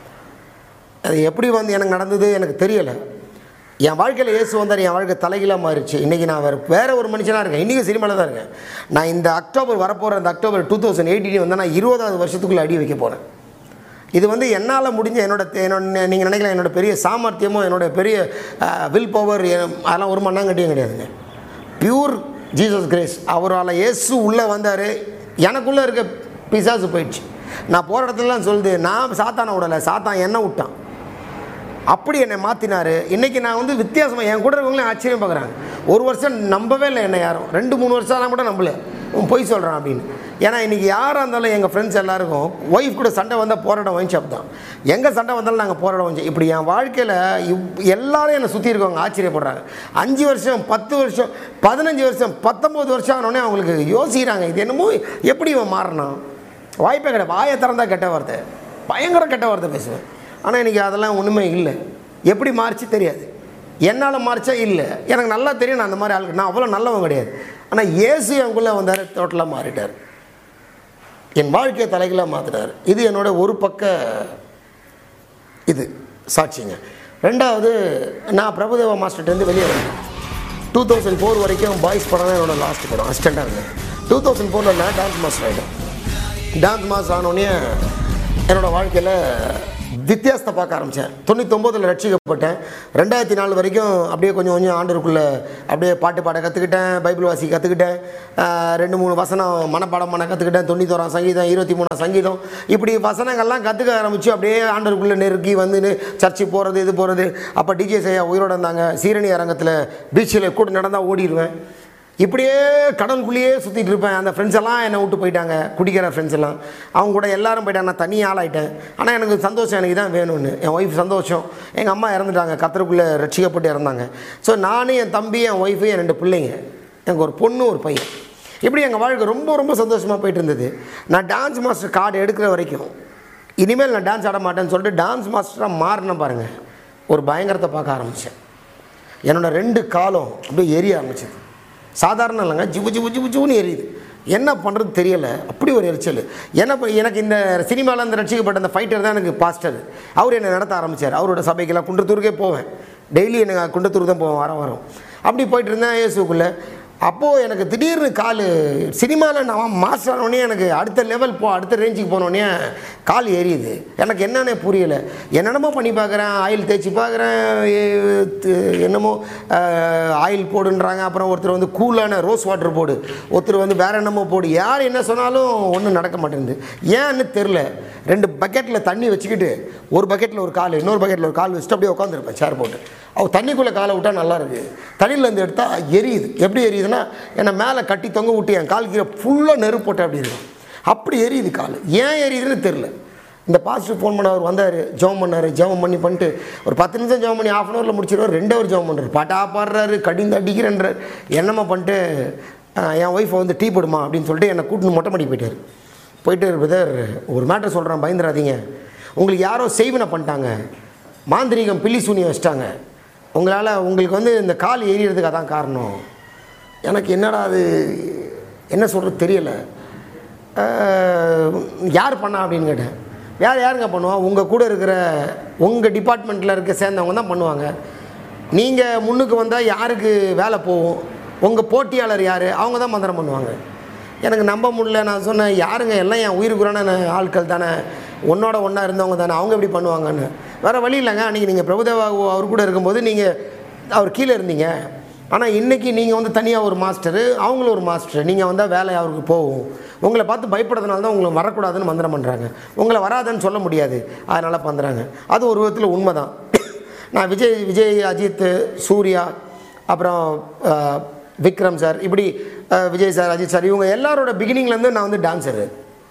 அது எப்படி வந்து எனக்கு நடந்தது எனக்கு தெரியலை என் வாழ்க்கையில் இயேசு வந்தார் என் வாழ்க்கை தலைகீழாக மாறிடுச்சு இன்றைக்கி நான் வேறு வேறு ஒரு மனுஷனாக இருக்கேன் இன்றைக்கி சினிமாவில் தான் இருக்கேன் நான் இந்த அக்டோபர் வரப்போகிற இந்த அக்டோபர் டூ தௌசண்ட் எயிட்டீன் வந்து நான் இருபதாவது வருஷத்துக்குள்ளே அடி வைக்க போகிறேன் இது வந்து என்னால் முடிஞ்ச என்னோட தே- என்னோட நீங்கள் நினைக்கலாம் என்னோட பெரிய சாமர்த்தியமோ என்னோட பெரிய வில் பவர் அதெல்லாம் ஒரு மண்ணாங்கட்டியும் கிடையாதுங்க பியூர் ஜீசஸ் கிரேஸ் அவரால் இயேசு உள்ளே வந்தார் எனக்குள்ளே இருக்க பிசாசு போயிடுச்சு நான் போகிற இடத்துலலாம் சொல்லுது நான் சாத்தானை விடலை சாத்தான் என்ன விட்டான் அப்படி என்னை மாற்றினார் இன்றைக்கி நான் வந்து வித்தியாசமாக என் கூட இருக்கவங்களே ஆச்சரியம் பார்க்குறாங்க ஒரு வருஷம் நம்பவே இல்லை என்னை யாரும் ரெண்டு மூணு வருஷம் ஆனால் கூட நம்பல உன் பொய் சொல்கிறான் அப்படின்னு ஏன்னா இன்றைக்கி யாராக இருந்தாலும் எங்கள் ஃப்ரெண்ட்ஸ் எல்லாருக்கும் ஒய்ஃப் கூட சண்டை வந்தால் போராட ஒயின் ஷாப் தான் எங்கே சண்டை வந்தாலும் நாங்கள் போராட ஒயின் இப்படி என் வாழ்க்கையில் இவ் எல்லாரும் என்னை சுற்றி இருக்கவங்க ஆச்சரியப்படுறாங்க அஞ்சு வருஷம் பத்து வருஷம் பதினஞ்சு வருஷம் பத்தொம்போது வருஷம் ஆனோடனே அவங்களுக்கு யோசிக்கிறாங்க இது என்னமோ எப்படி இவன் மாறினான் வாய்ப்பே கிடையாது வாயை திறந்தா கெட்ட வார்த்தை பயங்கர கெட்ட வார்த்தை பேசுவேன் ஆனால் இன்றைக்கி அதெல்லாம் ஒன்றுமே இல்லை எப்படி மாறிச்சு தெரியாது என்னால் மாறிச்சா இல்லை எனக்கு நல்லா தெரியும் நான் அந்த மாதிரி ஆளுக்கு நான் அவ்வளோ நல்லவன் கிடையாது ஆனால் இயேசு எனக்குள்ளே வந்தார் டோட்டலாக மாறிட்டார் என் வாழ்க்கையை தலைகளாக மாற்றிட்டார் இது என்னோட ஒரு பக்க இது சாட்சிங்க ரெண்டாவது நான் பிரபுதேவா மாஸ்டர்லேருந்து வெளியே வந்தேன் டூ தௌசண்ட் ஃபோர் வரைக்கும் பாய்ஸ் படம் தான் என்னோட லாஸ்ட் படம் அசிஸ்டண்ட்டாக இருந்தேன் டூ தௌசண்ட் ஃபோரில் நான் டான்ஸ் மாஸ்டர் ஆகிட்டேன் டான்ஸ் மாஸ்டர் ஆனோடனே என்னோடய வாழ்க்கையில் வித்தியாசத்தை பார்க்க ஆரம்பித்தேன் தொண்ணூத்தொம்போதில் ரட்சிக்கப்பட்டேன் ரெண்டாயிரத்தி நாலு வரைக்கும் அப்படியே கொஞ்சம் கொஞ்சம் ஆண்டருக்குள்ளே அப்படியே பாட்டு பாட கற்றுக்கிட்டேன் பைபிள் வாசி கற்றுக்கிட்டேன் ரெண்டு மூணு வசனம் மனப்பாடம் பண்ண கற்றுக்கிட்டேன் தொண்ணூத்தோராம் சங்கீதம் இருபத்தி மூணாம் சங்கீதம் இப்படி வசனங்கள்லாம் கற்றுக்க ஆரம்பித்து அப்படியே ஆண்டருக்குள்ளே நெருக்கி வந்து சர்ச்சு போகிறது இது போகிறது அப்போ டிஜே செய்யா உயிரோடு இருந்தாங்க சீரணி அரங்கத்தில் பீச்சில் கூட நடந்தால் ஓடிடுவேன் இப்படியே கடலுக்குள்ளேயே சுற்றிட்டு இருப்பேன் அந்த ஃப்ரெண்ட்ஸ் எல்லாம் என்னை விட்டு போயிட்டாங்க குடிக்கிற ஃப்ரெண்ட்ஸ் எல்லாம் அவங்க கூட எல்லாரும் போயிட்டாங்க நான் தனி ஆளாயிட்டேன் ஆனால் எனக்கு சந்தோஷம் எனக்கு தான் வேணும்னு என் ஒய்ஃப் சந்தோஷம் எங்கள் அம்மா இறந்துட்டாங்க கத்தருக்குள்ளே ரட்சிக்கப்பட்டு இறந்தாங்க ஸோ நானும் என் தம்பி என் ஒய்ஃபு என் ரெண்டு பிள்ளைங்க எனக்கு ஒரு பொண்ணு ஒரு பையன் இப்படி எங்கள் வாழ்க்கை ரொம்ப ரொம்ப சந்தோஷமாக போயிட்டு இருந்தது நான் டான்ஸ் மாஸ்டர் கார்டு எடுக்கிற வரைக்கும் இனிமேல் நான் டான்ஸ் ஆட மாட்டேன்னு சொல்லிட்டு டான்ஸ் மாஸ்டராக மாறினேன் பாருங்கள் ஒரு பயங்கரத்தை பார்க்க ஆரம்பித்தேன் என்னோட ரெண்டு காலம் அப்படியே எரிய ஆரம்பிச்சது சாதாரண இல்லைங்க ஜிபு ஜிபு ஜிபு ஜிபுன்னு எரியுது என்ன பண்ணுறது தெரியலை அப்படி ஒரு எரிச்சல் என்ன ப- எனக்கு இந்த சினிமாவில் அந்த ரட்சிக்கப்பட்ட அந்த ஃபைட்டர் தான் எனக்கு பாஸ்டர் அவர் என்னை நடத்த ஆரம்பித்தார் அவரோட சபைக்கெல்லாம் குன்றத்தூருக்கே போவேன் டெய்லி எனக்கு குன்றத்தூர் தான் போவேன் வாரம் வாரம் அப்படி போயிட்டு இருந்தேன் இயேசுக்குள்ளே அப்போது எனக்கு திடீர்னு கால் சினிமாவில் நான் மாஸ்டர் ஆனோடனே எனக்கு அடுத்த லெவல் போ அடுத்த ரேஞ்சுக்கு போனோடனே கால் எரியுது எனக்கு என்னன்னே புரியலை என்னென்னமோ பண்ணி பார்க்குறேன் ஆயில் தேய்ச்சி பார்க்குறேன் எ- து- என்னமோ அஹ், ஆயில் போடுன்றாங்க அப்புறம் ஒருத்தர் வந்து கூலான ரோஸ் வாட்டர் போடு ஒருத்தர் வந்து வேற என்னமோ போடு யார் என்ன சொன்னாலும் ஒன்றும் நடக்க மாட்டேங்குது ஏன்னு தெரில ரெண்டு பக்கெட்டில் தண்ணி வச்சுக்கிட்டு ஒரு பக்கெட்டில் ஒரு கால் இன்னொரு பக்கெட்டில் ஒரு கால் வச்சுட்டு அப்படியே உட்காந்துருப்பேன் சேர் போட்டு அவள் தண்ணிக்குள்ளே காலை விட்டால் நல்லா இருக்கு தண்ணியிலேருந்து எடுத்தால் எரியுது எப்படி எரியுதுன்னா என்னை மேலே கட்டி தொங்க விட்டு என் கால் கீழே ஃபுல்லாக நெருப்பு போட்டு அப்படி இருக்கும் அப்படி எரியுது கால் ஏன் எரியுதுன்னு தெரில இந்த பாசிட்டிவ் ஃபோன் பண்ண அவர் வந்தார் ஜெபம் பண்ணார் ஜெபம் பண்ணி பண்ணிட்டு ஒரு பத்து நிமிஷம் ஜெபம் பண்ணி ஆஃப் அன் ஹவரில் முடிச்சிருவார் ரெண்டு ஹவர் ஜெபம் பண்ணுறாரு பாட்டா பாடுறாரு கடிந்து அடிக்கிறேன்றார் என்னம்மா பண்ணிட்டு "ஆஹ், என் ஒய்ஃபை வந்து டீ போடுமா அப்படின்னு சொல்லிட்டு என்னை கூட்டின்னு மொட்டை மாடி போயிட்டார் போயிட்டு பிரதர் ஒரு மேட்டர் சொல்கிறேன் பயந்துடாதீங்க உங்களுக்கு யாரோ செய்வினை பண்ணிட்டாங்க மாந்திரீகம் பில்லி சூனியம் வச்சிட்டாங்க உங்களால் உங்களுக்கு வந்து இந்த கால் எரியறதுக்கு அதான் காரணம் எனக்கு என்னடா அது என்ன சொல்கிறது தெரியலை அஹ், யார் பண்ணா அப்படின்னு கேட்டேன் யார் யாருங்க பண்ணுவா உங்கள் கூட இருக்கிற உங்கள் டிபார்ட்மெண்ட்டில் இருக்க சேர்ந்தவங்க தான் பண்ணுவாங்க நீங்கள் முன்னுக்கு வந்தால் யாருக்கு வேலை போகும் உங்கள் போட்டியாளர் யார் அவங்க தான் மந்திரம் பண்ணுவாங்க எனக்கு நம்ப முடியல நான் சொன்னேன் யாருங்க எல்லாம் என் உயிருக்குறான ஆட்கள் தானே உன்னோட ஒன்றா இருந்தவங்க தானே அவங்க எப்படி பண்ணுவாங்கன்னு வேறு வழி இல்லைங்க அன்றைக்கி நீங்கள் பிரபுதேவா அவர் கூட இருக்கும்போது நீங்கள் அவர் கீழே இருந்தீங்க ஆனால் இன்றைக்கி நீங்கள் வந்து தனியாக ஒரு மாஸ்டரு அவங்களும் ஒரு மாஸ்டர் நீங்கள் வந்தால் வேலை அவருக்கு போகும் உங்களை பார்த்து பயப்படுறதுனால தான் உங்களை வரக்கூடாதுன்னு மந்திரம் பண்ணுறாங்க உங்களை வராதுன்னு சொல்ல முடியாது அதனால் பண்ணுறாங்க அது ஒரு விதத்தில் உண்மை தான் நான் விஜய் விஜய் அஜித் சூர்யா அப்புறம் அஹ், விக்ரம் சார் இப்படி அஹ், விஜய் சார் அஜித் சார் இவங்க எல்லாரோட பிகினிங்லேருந்து நான் வந்து டான்ஸரு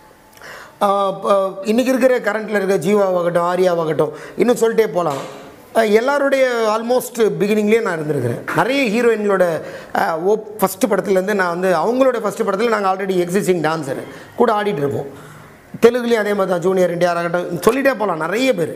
இன்றைக்கி இருக்கிற கரண்ட்டில் இருக்க ஜீவாவாகட்டும் ஆரியாவாகட்டும் இன்னும் சொல்லிட்டே போகலாம் எல்லாருடைய ஆல்மோஸ்ட் பிகினிங்லேயே நான் இருந்திருக்கிறேன் நிறைய ஹீரோயின்களோட ஓ ஃபஸ்ட்டு படத்துலேருந்து நான் வந்து அவங்களோட ஃபஸ்ட்டு படத்தில் நாங்கள் ஆல்ரெடி எக்ஸிஸ்டிங் டான்ஸர் கூட ஆடிட்டு இருப்போம் தெலுங்குலேயும் அதே மாதிரி தான் ஜூனியர் இண்டியா ஆகட்டும் சொல்லிட்டே போகலாம் நிறைய பேர்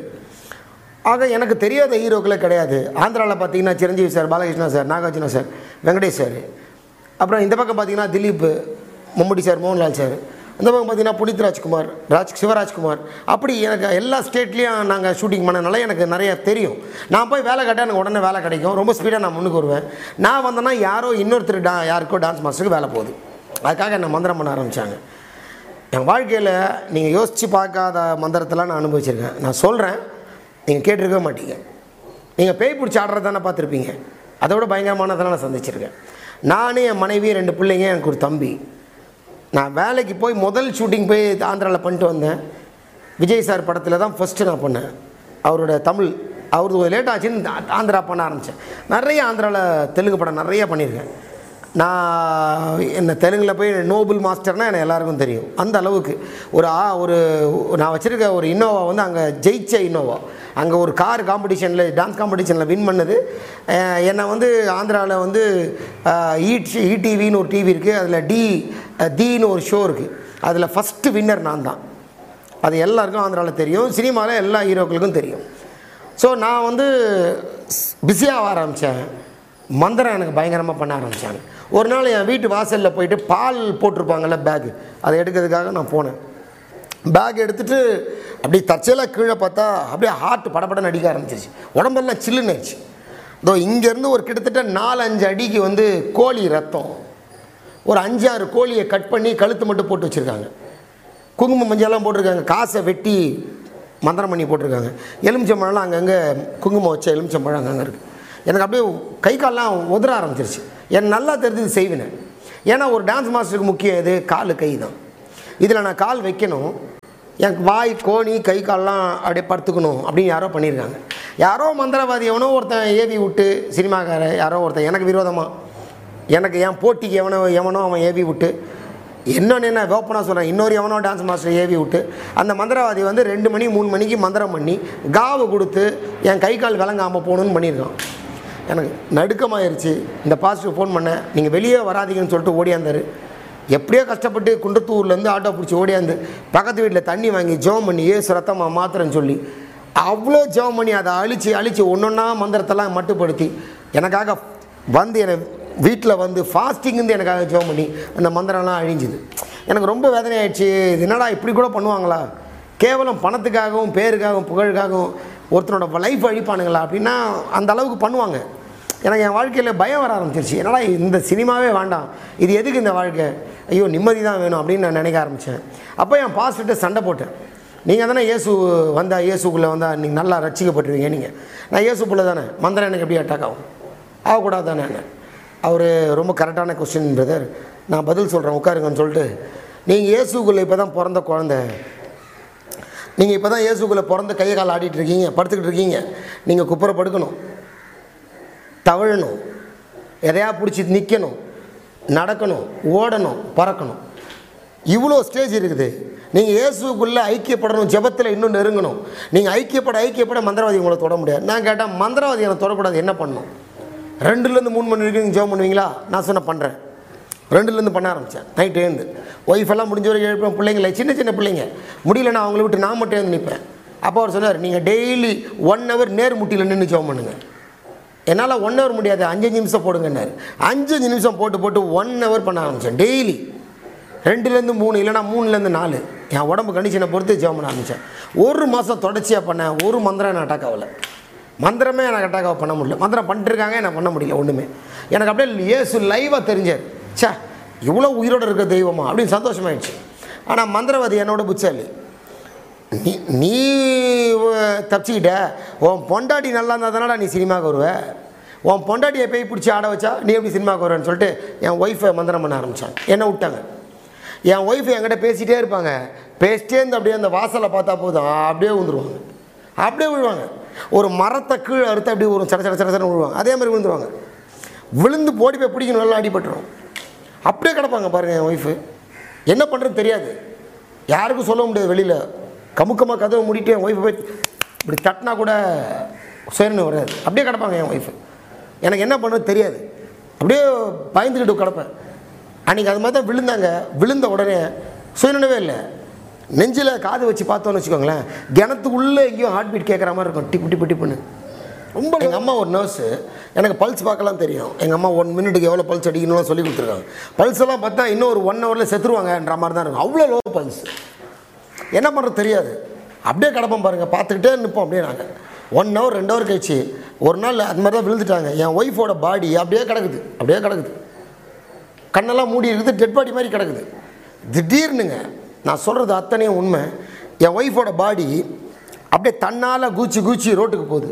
ஆக எனக்கு தெரியாத ஹீரோக்களே கிடையாது ஆந்திராவில் பார்த்தீங்கன்னா Chiranjeevi sir Balakrishna sir Nagarjuna sir Venkatesh sir அப்புறம் இந்த பக்கம் பார்த்தீங்கன்னா திலீப் மம்முட்டி சார் மோகன்லால் சார் இந்த பக்கம் பார்த்தீங்கன்னா புனித் ராஜ்குமார் ராஜ் சிவராஜ்குமார் அப்படி எனக்கு எல்லா ஸ்டேட்லேயும் நாங்கள் ஷூட்டிங் பண்ணனால எனக்கு நிறைய தெரியும் நான் போய் வேலை கேட்டால் எனக்கு உடனே வேலை கிடைக்கும் ரொம்ப ஸ்பீடாக நான் முன்னுக்கு வருவேன் நான் வந்தேன்னா யாரோ இன்னொருத்தர் டா யாருக்கோ டான்ஸ் மாஸ்டருக்கு வேலை போகுது அதுக்காக என்னை மந்திரம் பண்ண ஆரம்பித்தாங்க என் வாழ்க்கையில் நீங்கள் யோசித்து பார்க்காத மந்திரத்தெல்லாம் நான் அனுபவிச்சிருக்கேன் நான் சொல்கிறேன் நீங்கள் கேட்டிருக்க மாட்டீங்க நீங்கள் பேய் பிடிச்சி ஆடுறது தானே பார்த்துருப்பீங்க அதை விட பயங்கரமானதெல்லாம் நான் சந்திச்சிருக்கேன் நானும் என் மனைவி ரெண்டு பிள்ளைங்க எனக்கு ஒரு தம்பி நான் வேலைக்கு போய் முதல் ஷூட்டிங் போய் ஆந்திராவில் பண்ணிட்டு வந்தேன் விஜய் சார் படத்தில் தான் ஃபஸ்ட்டு நான் பண்ணேன் அவரோட தமிழ் அவருக்கு லேட் ஆச்சுன்னு ஆ- ஆந்திரா பண்ண ஆரம்பித்தேன் நிறைய ஆந்திராவில் தெலுங்கு படம் நிறைய பண்ணியிருக்கேன் நான் என்ன தெலுங்கில் போய் நோபல் மாஸ்டர்னால் எனக்கு எல்லாருக்கும் தெரியும் அந்த அளவுக்கு ஒரு ஆ ஒரு நான் வச்சுருக்க ஒரு இன்னோவா வந்து அங்கே ஜெயிச்ச இன்னோவா அங்கே ஒரு கார் காம்படிஷனில் டான்ஸ் காம்படிஷனில் வின் பண்ணது அஹ் என்னை வந்து ஆந்திராவில் வந்து ஈட் இடிவின்னு ஒரு டிவி இருக்குது அதில் டி தீன்னு ஒரு ஷோ இருக்குது அதில் ஃபஸ்ட்டு வின்னர் நான் தான் அது எல்லாருக்கும் ஆந்திராவில் தெரியும் சினிமாவில் எல்லா ஹீரோக்களுக்கும் தெரியும் ஸோ நான் வந்து பிஸியாக ஆரம்பித்தேன் மந்திரம் எனக்கு பயங்கரமாக பண்ண ஆரம்பித்தாங்க ஒரு நாள் என் வீட்டு வாசலில் போயிட்டு பால் போட்டிருப்பாங்கல்ல பேக் அதை எடுக்கிறதுக்காக நான் போனேன் பேக் எடுத்துட்டு அப்படியே தற்செயலாக கீழே பார்த்தா அப்படியே ஹார்ட் படபடன்னு அடிக்க ஆரம்பிச்சிருச்சு உடம்பெல்லாம் சில்லுன்னு ஆயிடுச்சு இதோ இங்கேருந்து ஒரு கிட்டத்தட்ட நாலு அஞ்சு அடிக்கு வந்து கோழி ரத்தம் ஒரு அஞ்சாறு கோழியை கட் பண்ணி கழுத்து மட்டும் போட்டு வச்சுருக்காங்க குங்குமம் மஞ்சள்லாம் போட்டிருக்காங்க காசை வெட்டி மந்திரம் பண்ணி போட்டிருக்காங்க எலுமிச்சம்பழம்லாம் அங்கங்கே குங்குமம் வச்ச எலுமிச்சம்பழம் அங்கங்கே இருக்குது எனக்கு அப்படியே கை கால்லாம் உதற ஆரம்பிச்சிருச்சு எனக்கு நல்லா தெரிஞ்சது செய்வேன் ஏன்னா ஒரு டான்ஸ் மாஸ்டருக்கு முக்கியம் எது கால் கை தான் இதில் நான் கால் வைக்கணும் எனக்கு வாய் கோணி கை கால்லாம் அப்படியே படுத்துக்கணும் அப்படின்னு யாரோ பண்ணியிருக்காங்க யாரோ மந்திரவாதி எவனோ ஒருத்தன் ஏவி விட்டு சினிமாக்கார யாரோ ஒருத்தன் எனக்கு விரோதமாக எனக்கு என் போட்டிக்கு எவனோ எவனோ அவன் ஏவி விட்டு இன்னொன்று என்ன ஓப்பனாக சொல்கிறேன் இன்னொரு எவனோ டான்ஸ் மாஸ்டர் ஏவி விட்டு அந்த மந்திரவாதி வந்து ரெண்டு மணி மூணு மணிக்கு மந்திரம் பண்ணி காவு கொடுத்து என் கை கால் விளங்காமல் போகணுன்னு பண்ணியிருக்கான் எனக்கு நடுக்கமாயிருச்சு இந்த பாசிட்டிவ் ஃபோன் பண்ணேன் நீங்கள் வெளியே வராதீங்கன்னு சொல்லிட்டு ஓடியாந்தார் எப்படியோ கஷ்டப்பட்டு குன்றத்தூர்லேருந்து ஆட்டோ பிடிச்சி ஓடியாந்து பக்கத்து வீட்டில் தண்ணி வாங்கி ஜெபம் பண்ணி ஏசு ரத்தமா மாத்திரன்னு சொல்லி அவ்வளோ ஜெபம் பண்ணி அதை அழித்து அழித்து ஒன்றொன்னா மந்திரத்தெல்லாம் மட்டுப்படுத்தி எனக்காக வந்து என்னை வீட்டில் வந்து ஃபாஸ்டிங் இருந்து எனக்காக ஜெபம் பண்ணி அந்த மந்திரம்லாம் அழிஞ்சுது எனக்கு ரொம்ப வேதனை ஆயிடுச்சு இது என்னடா இப்படி கூட பண்ணுவாங்களா கேவலம் பணத்துக்காகவும் பேருக்காகவும் புகழுக்காகவும் ஒருத்தனோட லைஃப் அழிப்பானுங்களா அப்படின்னா அந்த அளவுக்கு பண்ணுவாங்க எனக்கு என் வாழ்க்கையில் பயம் வர ஆரம்பிச்சிருச்சு என்னடா இந்த சினிமாவே வேண்டாம் இது எதுக்கு இந்த வாழ்க்கை ஐயோ நிம்மதி தான் வேணும் அப்படின்னு நான் நினைக்க ஆரம்பித்தேன் அப்போ என் பாஸ்ட்டு சண்டை போட்டேன் நீங்கள் தானே இயேசு வந்தா இயேசுக்குள்ளே வந்தால் நீங்கள் நல்லா ரசிக்கப்பட்டுருவீங்க நீங்கள் நான் இயேசுக்குள்ளே தானே மந்திரம் எனக்கு எப்படி அட்டாக் ஆகும் ஆகக்கூடாது தானே என்ன அவர் ரொம்ப கரெக்டான கொஸ்டின் பிரதர் நான் பதில் சொல்கிறேன் உட்காருங்கன்னு சொல்லிட்டு நீங்கள் இயேசுக்குள்ளே இப்போ தான் பிறந்த குழந்தை நீங்கள் இப்போ தான் இயேசுக்குள்ளே பிறந்த கையை கால் ஆடிட்டு இருக்கீங்க படுத்துக்கிட்டு இருக்கீங்க நீங்கள் குப்புற படுக்கணும் தவழணும் எதையா பிடிச்சி நிற்கணும் நடக்கணும் ஓடணும் பறக்கணும் இவ்வளோ ஸ்டேஜ் இருக்குது நீங்கள் இயேசுக்குள்ளே ஐக்கியப்படணும் ஜெபத்தில் இன்னும் நெருங்கணும் நீங்கள் ஐக்கியப்பட ஐக்கியப்பட மந்திரவாதி உங்களை தொட முடியாது நான் கேட்டேன் மந்திரவாதி என்னை தொடக்கூடாது என்ன பண்ணணும் ரெண்டுலேருந்து மூணு மணி வரைக்கும் நீங்கள் ஜெபம் பண்ணுவீங்களா நான் சொன்ன பண்ணுறேன் ரெண்டுலேருந்து பண்ண ஆரம்பித்தேன் நைட் எழுந்து ஒய்ஃப் எல்லாம் முடிஞ்ச வரைக்கும் எழுப்பேன் பிள்ளைங்கள சின்ன சின்ன பிள்ளைங்க முடியலன்னா அவங்கள விட்டு நான் மட்டும் எழுந்து நிற்பேன் அப்போ அவர் சொன்னார் நீங்கள் டெய்லி ஒன் ஹவர் நேர் முட்டியில் நின்று ஜெபம் பண்ணுங்கள் என்னால் ஒன் ஹவர் முடியாது அஞ்சஞ்சு நிமிஷம் போடுங்கன்னாரு அஞ்சஞ்சு நிமிஷம் போட்டு போட்டு ஒன் ஹவர் பண்ண ஆரம்பித்தேன் டெய்லி ரெண்டுலேருந்து மூணு இல்லைனா மூணுலேருந்து நாலு என் உடம்பு கண்டிஷனை பொறுத்து ஜெபம் பண்ண ஆரம்பித்தேன் ஒரு மாதம் தொடர்ச்சியாக பண்ணேன் ஒரு மந்திரம் நான் அட்டாக் ஆகலை மந்திரமே எனக்கு அட்டாக் பண்ண முடியல மந்திரம் பண்ணிட்டுருக்காங்க எனக்கு பண்ண முடியல ஒன்றுமே எனக்கு அப்படியே இயேசு லைவாக தெரிஞ்சார் ச்சே இவ்வளோ உயிரோடு இருக்க தெய்வமா அப்படின்னு சந்தோஷமாயிடுச்சு ஆனால் மந்திரவாதி என்னோட புச்சாலி நீ நீ அஹ், தப்பிச்சுக்கிட்ட உன் பொண்டாட்டி நல்லா இருந்தால் தானடா நீ சினிமாவுக்கு வருவ உன் பொண்டாட்டியை போய் பிடிச்சி ஆட வச்சா நீ எப்படி சினிமாவுக்கு வருவேன்னு சொல்லிட்டு என் ஒய்ஃபை மந்திரம் பண்ண ஆரம்பித்தாங்க என்னை விட்டாங்க என் ஒய்ஃப் என்கிட்ட பேசிகிட்டே இருப்பாங்க பேசிட்டே இருந்து அப்படியே அந்த வாசலை பார்த்தா போதும் அப்படியே விழுந்துருவாங்க அப்படியே விழுவாங்க ஒரு மரத்தை கீழே அறுத்து அப்படியே ஒரு சட சட சட சடன்னு விழுவாங்க அதே மாதிரி விழுந்துருவாங்க விழுந்து போடி போய் பிடிக்கணும் நல்லா அடிபட்டுரும் அப்படியே கிடப்பாங்க பாருங்கள் என் ஒய்ஃபு என்ன பண்ணுறது தெரியாது யாருக்கும் சொல்ல முடியாது வெளியில் கமுக்கமாக கதவை மூடிட்டு என் ஒய்ஃபை போய் இப்படி தட்டினா கூட சுயன்னு வராது அப்படியே கிடப்பாங்க என் ஒய்ஃபு எனக்கு என்ன பண்ணுறது தெரியாது அப்படியே பயந்துக்கிட்டு கிடப்பேன் அன்றைக்கி அது மாதிரி தான் விழுந்தாங்க விழுந்த உடனே சுயநினைவே இல்லை நெஞ்சில் காது வச்சு பார்த்தோன்னு வச்சுக்கோங்களேன் கிணத்துக்குள்ளே எங்கேயோ ஹார்ட் பீட் கேட்குற மாதிரி இருக்கும் டிப்பு டிப்பு டிப்புன்னு ரொம்ப எங்கள் அம்மா ஒரு நர்ஸு எனக்கு பல்ஸ் பார்க்கலாம் தெரியும் எங்கள் அம்மா ஒன் மினிட்டுக்கு எவ்வளோ பல்ஸ் அடிக்கணும்னு சொல்லி கொடுத்துருக்காங்க பல்ஸ் எல்லாம் பார்த்தா இன்னும் ஒரு ஒன் ஹவரில் செத்துருவாங்கன்ற மாதிரி தான் இருக்கும் அவ்வளோ லோ பல்ஸ் என்ன பண்ணுறது தெரியாது அப்படியே கிடப்போம் பாருங்கள் பார்த்துக்கிட்டே நிற்போம் அப்படியே நாங்கள் ஒன் ஹவர் ரெண்டு ஹவர் கழிச்சு ஒரு நாள் அது மாதிரி தான் விழுந்துட்டாங்க என் ஒய்ஃபோட பாடி அப்படியே கிடக்குது அப்படியே கிடக்குது கண்ணெல்லாம் மூடி இருக்குது டெட் பாடி மாதிரி கிடக்குது திடீர்னுங்க நான் சொல்கிறது அத்தனையும் உண்மை என் ஒய்ஃபோட பாடி அப்படியே தன்னால் கூச்சி கூச்சி ரோட்டுக்கு போகுது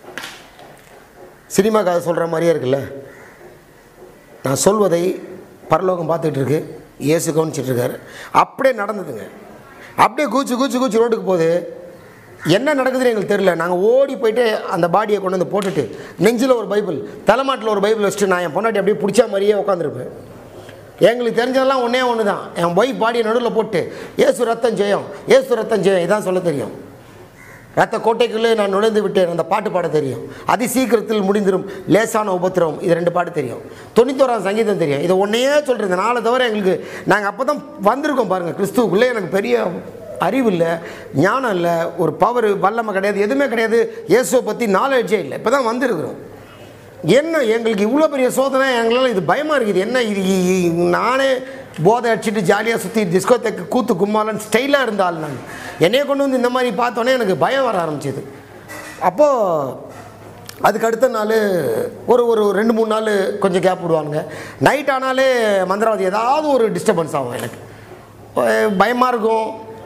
சினிமா கதை சொல்கிற மாதிரியே இருக்குல்ல நான் சொல்வதை பரலோகம் பார்த்துட்டு இருக்கு இயேசு கவனிச்சிட்டு இருக்காரு அப்படியே நடந்ததுங்க அப்படியே கூச்சி கூச்சி கூச்சி ரோட்டுக்கு போகுது என்ன நடக்குதுன்னு எங்களுக்கு தெரியல நாங்கள் ஓடி போயிட்டு அந்த பாடியை கொண்டு வந்து போட்டுட்டு நெஞ்சில் ஒரு பைபிள் தலைமாட்டில் ஒரு பைபிள் வச்சுட்டு நான் என் பொண்டாட்டி அப்படியே பிடிச்ச மாதிரியே உட்காந்துருப்பேன் எங்களுக்கு தெரிஞ்சதெல்லாம் ஒன்றே ஒன்று தான் என் ஒய்ஃப் பாடியை நடுவில் போட்டு ஏசு ரத்தம் ஜெயம் ஏசு ரத்தம் ஜெயம் இதான் சொல்ல தெரியும் ரத்த கோட்டைக்குள்ளே நான் நுழைந்து விட்டேன் அந்த பாட்டு பாட தெரியும் அதி சீக்கிரத்தில் முடிந்திரும் லேசான உபத்திரம் இது ரெண்டு பாட்டு தெரியும் தொண்ணூத்தோராம் சங்கீதம் தெரியும் இதை ஒன்றையே சொல்கிறது நாளை தவிர எங்களுக்கு நாங்கள் அப்போ தான் வந்திருக்கோம் பாருங்கள் கிறிஸ்துவுக்குள்ளே எனக்கு பெரிய அறிவு இல்லை ஞானம் இல்லை ஒரு பவர் வல்லமை கிடையாது எதுவுமே கிடையாது இயேசுவை பற்றி நாலேஜே இல்லை இப்போ தான் வந்திருக்கிறோம் என்ன எங்களுக்கு இவ்வளோ பெரிய சோதனை எங்களால் இது பயமாக இருக்குது என்ன இது இ- இ- நானே போதை அடிச்சுட்டு ஜாலியாக சுற்றி டிஸ்கோத்தேக்கு கூத்து கும்மாலன்னு ஸ்டைலாக இருந்தால் நான் என்னைய கொண்டு வந்து இந்த மாதிரி பார்த்தோன்னே எனக்கு பயம் வர ஆரம்பிச்சது அப்போது அதுக்கு அடுத்த நாள் ஒரு ஒரு ரெண்டு மூணு நாள் கொஞ்சம் கேப் விடுவானுங்க நைட் ஆனாலே மந்திரவாதி ஏதாவது ஒரு டிஸ்டர்பன்ஸ் ஆகும் எனக்கு பயமாக இருக்கும்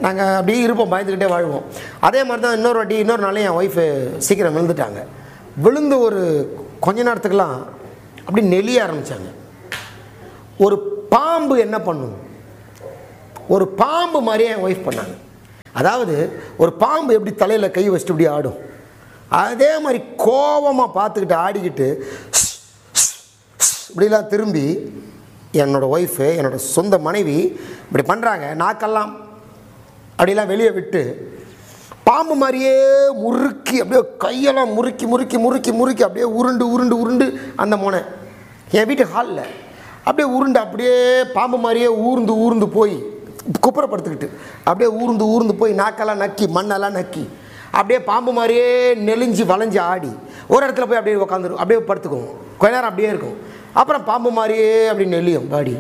நாங்கள் அப்படியே இருப்போம் பயந்துக்கிட்டே வாழ்வோம் அதே மாதிரி தான் இன்னொரு வாட்டி இன்னொரு நாளே என் ஒய்ஃபு சீக்கிரம் விழுந்துட்டாங்க விழுந்து ஒரு கொஞ்ச நேரத்துக்குலாம் அப்படி நெளிய ஆரம்பித்தாங்க ஒரு பாம்பு என்ன பண்ணும் ஒரு பாம்பு மாதிரியே என் ஒய்ஃப் பண்ணாங்க அதாவது ஒரு பாம்பு எப்படி தலையில் கை வச்சுட்டு இப்படி ஆடும் அதே மாதிரி கோபமாக பார்த்துக்கிட்டு ஆடிக்கிட்டு ஸ், ஸ், ஸ் இப்படிலாம் திரும்பி என்னோட ஒய்ஃபு என்னோட சொந்த மனைவி இப்படி பண்ணுறாங்க நாக்கெல்லாம் அப்படிலாம் வெளியே விட்டு பாம்பு மாதிரியே முறுக்கி அப்படியே கையெல்லாம் முறுக்கி முறுக்கி முறுக்கி முறுக்கி அப்படியே உருண்டு உருண்டு உருண்டு அந்த மோனை என் வீட்டு ஹாலில் அப்படியே உருண்டு அப்படியே பாம்பு மாதிரியே ஊர்ந்து ஊர்ந்து போய் குப்புறப்படுத்திக்கிட்டு அப்படியே ஊர்ந்து ஊர்ந்து போய் நாக்கெல்லாம் நக்கி மண்ணெல்லாம் நக்கி அப்படியே பாம்பு மாதிரியே நெளிஞ்சு வளைஞ்சு ஆடி ஒரு இடத்துல போய் அப்படியே உட்காந்துரும் அப்படியே படுத்துக்கும் கொஞ்ச நேரம் அப்படியே இருக்கும் அப்புறம் பாம்பு மாதிரியே அப்படி நெளியும் பாடி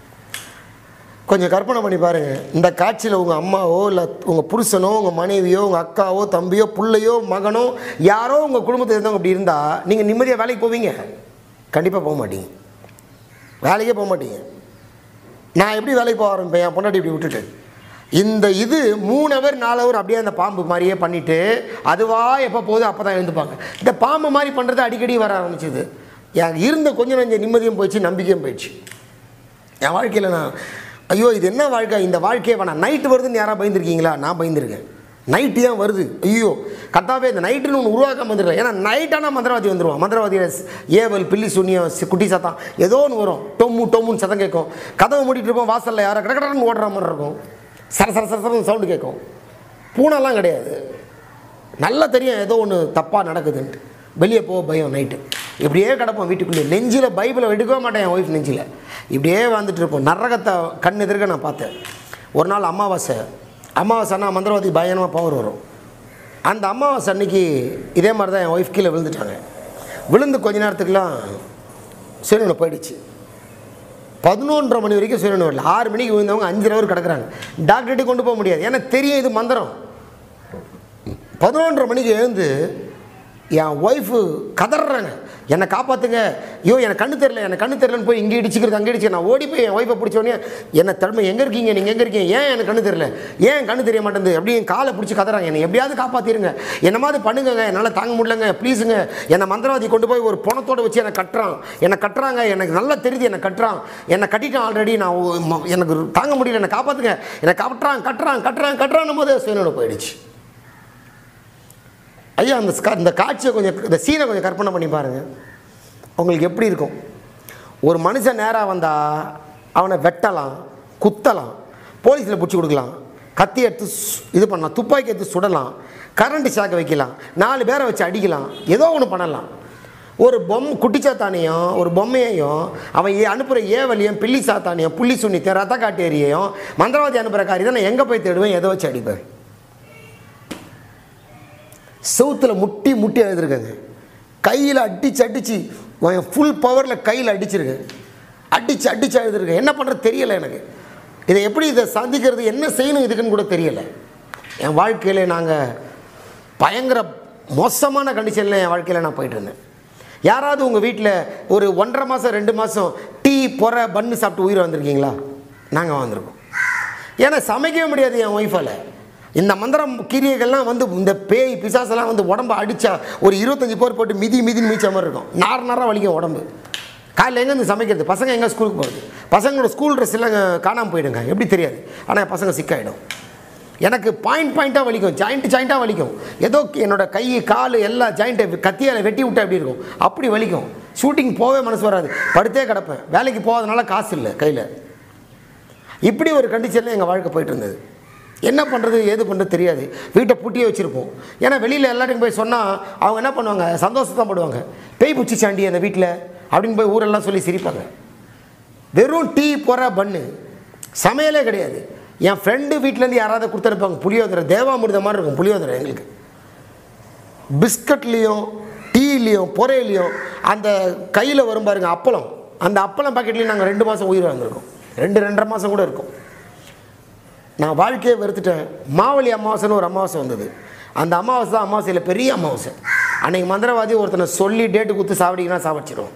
கொஞ்சம் கற்பனை பண்ணி பாருங்கள் இந்த காட்சியில் உங்கள் அம்மாவோ இல்லை உங்கள் புருஷனோ உங்கள் மனைவியோ உங்கள் அக்காவோ தம்பியோ பிள்ளையோ மகனோ யாரோ உங்கள் குடும்பத்தில் இருந்தவங்க அப்படி இருந்தால் நீங்கள் நிம்மதியாக வேலைக்கு போவீங்க கண்டிப்பாக போக மாட்டீங்க வேலைக்கே போக மாட்டீங்க நான் எப்படி வேலைக்கு போக ஆரம்பிப்பேன் என் பொண்டாட்டி இப்படி விட்டுட்டு இந்த இது மூணு அவர் நாலு அவர் அப்படியே அந்த பாம்பு மாதிரியே பண்ணிவிட்டு அதுவா எப்போ போகுது அப்போ தான் எழுந்துப்பாங்க இந்த பாம்பு மாதிரி பண்ணுறது அடிக்கடி வர ஆரம்பிச்சது எனக்கு இருந்த கொஞ்சம் நஞ்சம் நிம்மதியும் போயிடுச்சு நம்பிக்கையும் போயிடுச்சு என் வாழ்க்கையில் நான் ஐயோ இது என்ன வாழ்க்கை இந்த வாழ்க்கையை வேணாம் நைட்டு வருதுன்னு யாராவது பயந்துருக்கீங்களா நான் பயந்துருக்கேன் நைட்டு ஏன் வருது ஐயோ கட்டாவே இந்த நைட்டுன்னு ஒன்று உருவாக்காம வந்துடுறேன் ஏன்னா நைட்டானா மந்திரவாதி வந்துடுவான் மந்திரவாதியில் ஸ்- ஏவல் பில்லி சுண்ணியம் சி- குட்டி சத்தம் ஏதோ ஒன்று வரும் டொம்மு டொம்முன்னு சத்தம் கேட்கும் கதவை மூடிட்டு இருப்போம் வாசலில் யாரோ கடகடன்னு ஓடுற மாதிரி இருக்கும் சர சர சர சரன்னு சவுண்டு கேட்கும் பூனைலாம் கிடையாது நல்லா தெரியும் ஏதோ ஒன்று தப்பாக நடக்குதுன்ட்டு வெளியே போக பயம் நைட்டு இப்படியே கிடப்போம் வீட்டுக்குள்ளே நெஞ்சில் பைபிளை எடுக்கவே மாட்டேன் என் ஒய்ஃப் நெஞ்சில் இப்படியே வந்துட்டு இருப்போம் நரகத்தை கண் எதிர்க்க நான் பார்த்தேன் ஒரு நாள் அமாவாசை அமாவாசைனா மந்திரவாதி பயங்கரமாக பவர் வரும் அந்த அமாவாசை அன்னைக்கு இதே மாதிரி தான் என் ஒய்ஃப் கீழே விழுந்துட்டாங்க விழுந்து கொஞ்ச நேரத்துக்குலாம் சூரியனை போயிடுச்சு பதினொன்றரை மணி வரைக்கும் சூரியன் வரல ஆறு மணிக்கு விழுந்தவங்க அஞ்சரை ஹவர் கிடக்குறாங்க டாக்டர்கிட்ட கொண்டு போக முடியாது ஏன்னா தெரியும் இது மந்திரம் பதினொன்றரை மணிக்கு எழுந்து என் ஒய்ஃபு கதறாங்க என்னை காப்பாற்றுங்க ஐயோ எனக்கு கண்ணு தெரில எனக்கு கண்ணு தெரிலன்னு போய் இங்கே இடிச்சுக்கிறது அங்கே இடிச்சு நான் ஓடி போய் என் ஒய்ஃபை பிடிச்சோடனே என்ன தடுமை எங்கே இருக்கீங்க நீங்கள் எங்கே இருக்கீங்க ஏன் எனக்கு கண்ணு தெரியல ஏன் என் கண்ணு தெரிய மாட்டேங்குது அப்படி என் காலை பிடிச்சி கதறாங்க என்னை எப்படியாவது காப்பாற்றிருங்க என்ன மாதிரி பண்ணுங்கங்க என்னால் தாங்க முடியலங்க ப்ளீஸுங்க என்னை மந்திரவாதி கொண்டு போய் ஒரு பணத்தோடு வச்சு என்னை கட்டுறான் என்னை கட்டுறாங்க எனக்கு நல்லா தெரியுது என்னை கட்டுறான் என்னை கட்டிட்டான் ஆல்ரெடி நான் ஒ- ம- எனக்கு தாங்க முடியல என்னை காப்பாற்றுங்க என்னை கட்டுறான் கட்டுறான் கட்டுறான் கட்டுறான் போது சுயனோட போயிடுச்சு ஐயா அந்த ஸ்கா- இந்த காட்சியை கொஞ்சம் இந்த சீனை கொஞ்சம் கற்பனை பண்ணி பாருங்கள் உங்களுக்கு எப்படி இருக்கும் ஒரு மனுஷன் நேராக வந்தால் அவனை வெட்டலாம் குத்தலாம் போலீஸில் பிடிச்சி கொடுக்கலாம் கத்தி எடுத்து சு- இது பண்ணலாம் துப்பாக்கி எடுத்து சுடலாம் கரண்ட் ஷாக் வைக்கலாம் நாலு பேரை வச்சு அடிக்கலாம் ஏதோ ஒன்று பண்ணலாம் ஒரு பொம் குட்டிச்சாத்தானையும் ஒரு பொம்மையையும் அவன் ஏ அனுப்புகிற ஏவலியும் பில்லி சாத்தானையும் புள்ளி சுண்ணித்தையும் ரத்த காட்டேரியையும் மந்திரவாதி அனுப்புகிற காரியத்தை நான் எங்கே போய் தேடுவேன் எதை வச்சு அடிப்பேன் செவுத்துல முட்டி முட்டி எழுதிருக்கேங்க கையில் அடிச்சு அடிச்சு ஃபுல் பவரில் கையில் அடிச்சிருக்கேன் அடிச்சு அடிச்சு எழுதிருக்கேன் என்ன பண்ணுறது தெரியலை எனக்கு இதை எப்படி இதை சந்திக்கிறது என்ன செய்யணும் இதுக்குன்னு கூட தெரியலை என் வாழ்க்கையில் நாங்கள் பயங்கர மோசமான கண்டிஷனில் என் வாழ்க்கையில் நான் போயிட்டு இருந்தேன் யாராவது உங்கள் வீட்டில் ஒரு ஒன்றரை மாதம் ரெண்டு மாதம் டீ பொற பன்னு சாப்பிட்டு உயிர் வந்திருக்கீங்களா நாங்கள் வந்திருக்கோம் ஏன்னா சமைக்கவே முடியாது என் ஒய்ஃபால் இந்த மந்திரம் கிரியைகள்லாம் வந்து இந்த பேய் பிசாசெல்லாம் வந்து உடம்ப அடித்தா ஒரு இருபத்தஞ்சி பேர் போட்டு மிதி மிதின்னு மீச்ச மாதிரி இருக்கும் நார் நாராக வலிக்கும் உடம்பு காலையில் எங்கேருந்து சமைக்கிறது பசங்க எங்கே ஸ்கூலுக்கு போகிறது பசங்களோட ஸ்கூல் ட்ரெஸ் எல்லாம் காணாமல் போயிடுங்க எப்படி தெரியாது ஆனால் என் பசங்க சிக்காயிடும் எனக்கு பாயிண்ட் பாயிண்ட்டாக வலிக்கும் ஜாயிண்ட் ஜாயிண்ட்டாக வலிக்கும் ஏதோ என்னோட கை கால் எல்லா ஜாயிண்ட்டை கத்தியால் வெட்டி விட்டா எப்படி இருக்கும் அப்படி வலிக்கும் ஷூட்டிங் போகவே மனசு வராது படுத்தே கிடப்பேன் வேலைக்கு போகாதனால காசு இல்லை கையில் இப்படி ஒரு கண்டிஷனில் எங்கள் வாழ்க்கை போயிட்டு இருந்தது என்ன பண்ணுறது ஏது பண்ணுறது தெரியாது வீட்டை பூட்டியே வச்சுருப்போம் ஏன்னா வெளியில் எல்லாருக்கும் போய் சொன்னால் அவங்க என்ன பண்ணுவாங்க சந்தோஷம் படுவாங்க பேய் பூச்சி சாண்டி அந்த வீட்டில் அப்படின்னு போய் ஊரெல்லாம் சொல்லி சிரிப்பாங்க வெறும் டீ பொற பன்னு சமையலே கிடையாது என் ஃப்ரெண்டு வீட்டிலேருந்து யாராவது கொடுத்துருப்பாங்க புளியோதரை தேவாமிர்தம் மாதிரி இருக்கும் புளியோதரை எங்களுக்கு பிஸ்கட்லேயும் டீலேயும் பொறையிலையும் அந்த கையில் வரும் பாருங்க அப்பளம் அந்த அப்பளம் பாக்கெட்லேயும் நாங்கள் ரெண்டு மாதம் உயிர் வந்திருக்கோம் ரெண்டு ரெண்டரை மாதம் கூட இருக்கும் நான் வாழ்க்கையை வெறுத்துட்டேன் மாவழி அமாவாசைன்னு ஒரு அமாவாசை வந்தது அந்த அமாவாசை தான் அமாவாசையில் பெரிய அமாவாசை அன்னைக்கு மந்திரவாதி ஒருத்தனை சொல்லி டேட்டு கொடுத்து சாவடிங்கன்னா சாவடிச்சிடும்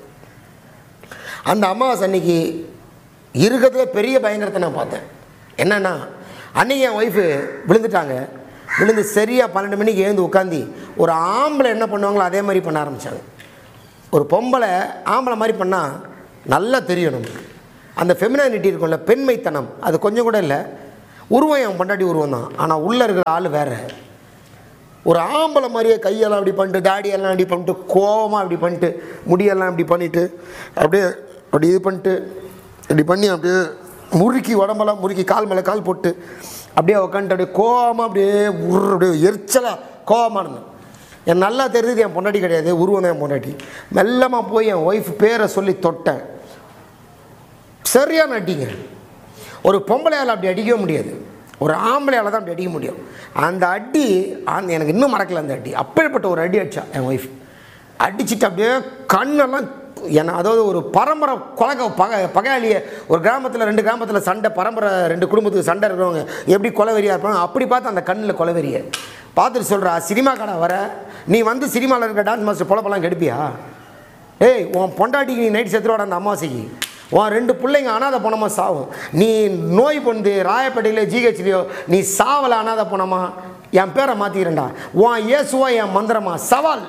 அந்த அமாவாசை அன்னைக்கு இருக்கிறதுல பெரிய பயங்கரத்தை நான் பார்த்தேன் என்னன்னா அன்னைக்கு என் ஒய்ஃபு விழுந்துட்டாங்க விழுந்து சரியாக பன்னெண்டு மணிக்கு எழுந்து உட்காந்து ஒரு ஆம்பளை என்ன பண்ணுவாங்களோ அதே மாதிரி பண்ண ஆரம்பித்தாங்க ஒரு பொம்பளை ஆம்பளை மாதிரி பண்ணால் நல்லா தெரியும் நமக்கு அந்த ஃபெமினானிட்டி இருக்கும்ல பெண்மைத்தனம் அது கொஞ்சம் கூட இல்லை உருவம் என் பொண்டாட்டி உருவம் தான் ஆனால் உள்ளே இருக்கிற ஆள் வேறு ஒரு ஆம்பளை மாதிரியே கையெல்லாம் அப்படி பண்ணிட்டு தாடியெல்லாம் அப்படி பண்ணிட்டு கோவமாக அப்படி பண்ணிட்டு முடியெல்லாம் இப்படி பண்ணிட்டு அப்படியே அப்படி இது பண்ணிட்டு இப்படி பண்ணி அப்படியே முறுக்கி உடம்பெல்லாம் முறுக்கி கால் மேலே கால் போட்டு அப்படியே உட்காந்துட்டு அப்படியே கோவமாக அப்படியே உரு அப்படியே எரிச்சலாக கோவமாக இருந்தேன் என் நல்லா தெரியுது என் பொண்டாட்டி கிடையாது உருவம் தான் என் பொண்டாட்டி மெல்லமாக போய் என் ஒய்ஃப் பேரை சொல்லி தொட்டேன் சரியான அடிங்க ஒரு பொம்பளையால் அப்படி அடிக்கவே முடியாது ஒரு ஆம்பளையால் தான் அப்படி அடிக்க முடியும் அந்த அடி அந்த எனக்கு இன்னும் மறக்கல அந்த அடி அப்பேற்பட்ட ஒரு அடி அடிச்சா என் ஒய்ஃப் அடிச்சுட்டு அப்படியே கண்ணெல்லாம் என்ன அதாவது ஒரு பரம்பரை கொலக பகை பகையாளியை ஒரு கிராமத்தில் ரெண்டு கிராமத்தில் சண்டை பரம்பரை ரெண்டு குடும்பத்துக்கு சண்டை இருக்கிறவங்க எப்படி கொலவெறியாக இருப்பாங்க அப்படி பார்த்து அந்த கண்ணில் கொலவெறியை பார்த்துட்டு சொல்கிறா சினிமா கடை வர நீ வந்து சினிமாவில் இருக்க டான்ஸ் மாஸ்டர் பொழப்பெல்லாம் கெடுப்பியா ஏய் உன் பொண்டாட்டிக்கு நீ நைட் செத்துருவாட அந்த அம்மாவாசைக்கு உன் ரெண்டு பிள்ளைங்க அனாதை போனமா சாவும் நீ நோய் பொந்து ராயப்பேட்டையில் ஜிஹெச்லையோ நீ சாவல அனாதை போனமா என் பேரை மாற்றிக்கிறேன்டா உன் இயேசுவா என் மந்திரமா சவால்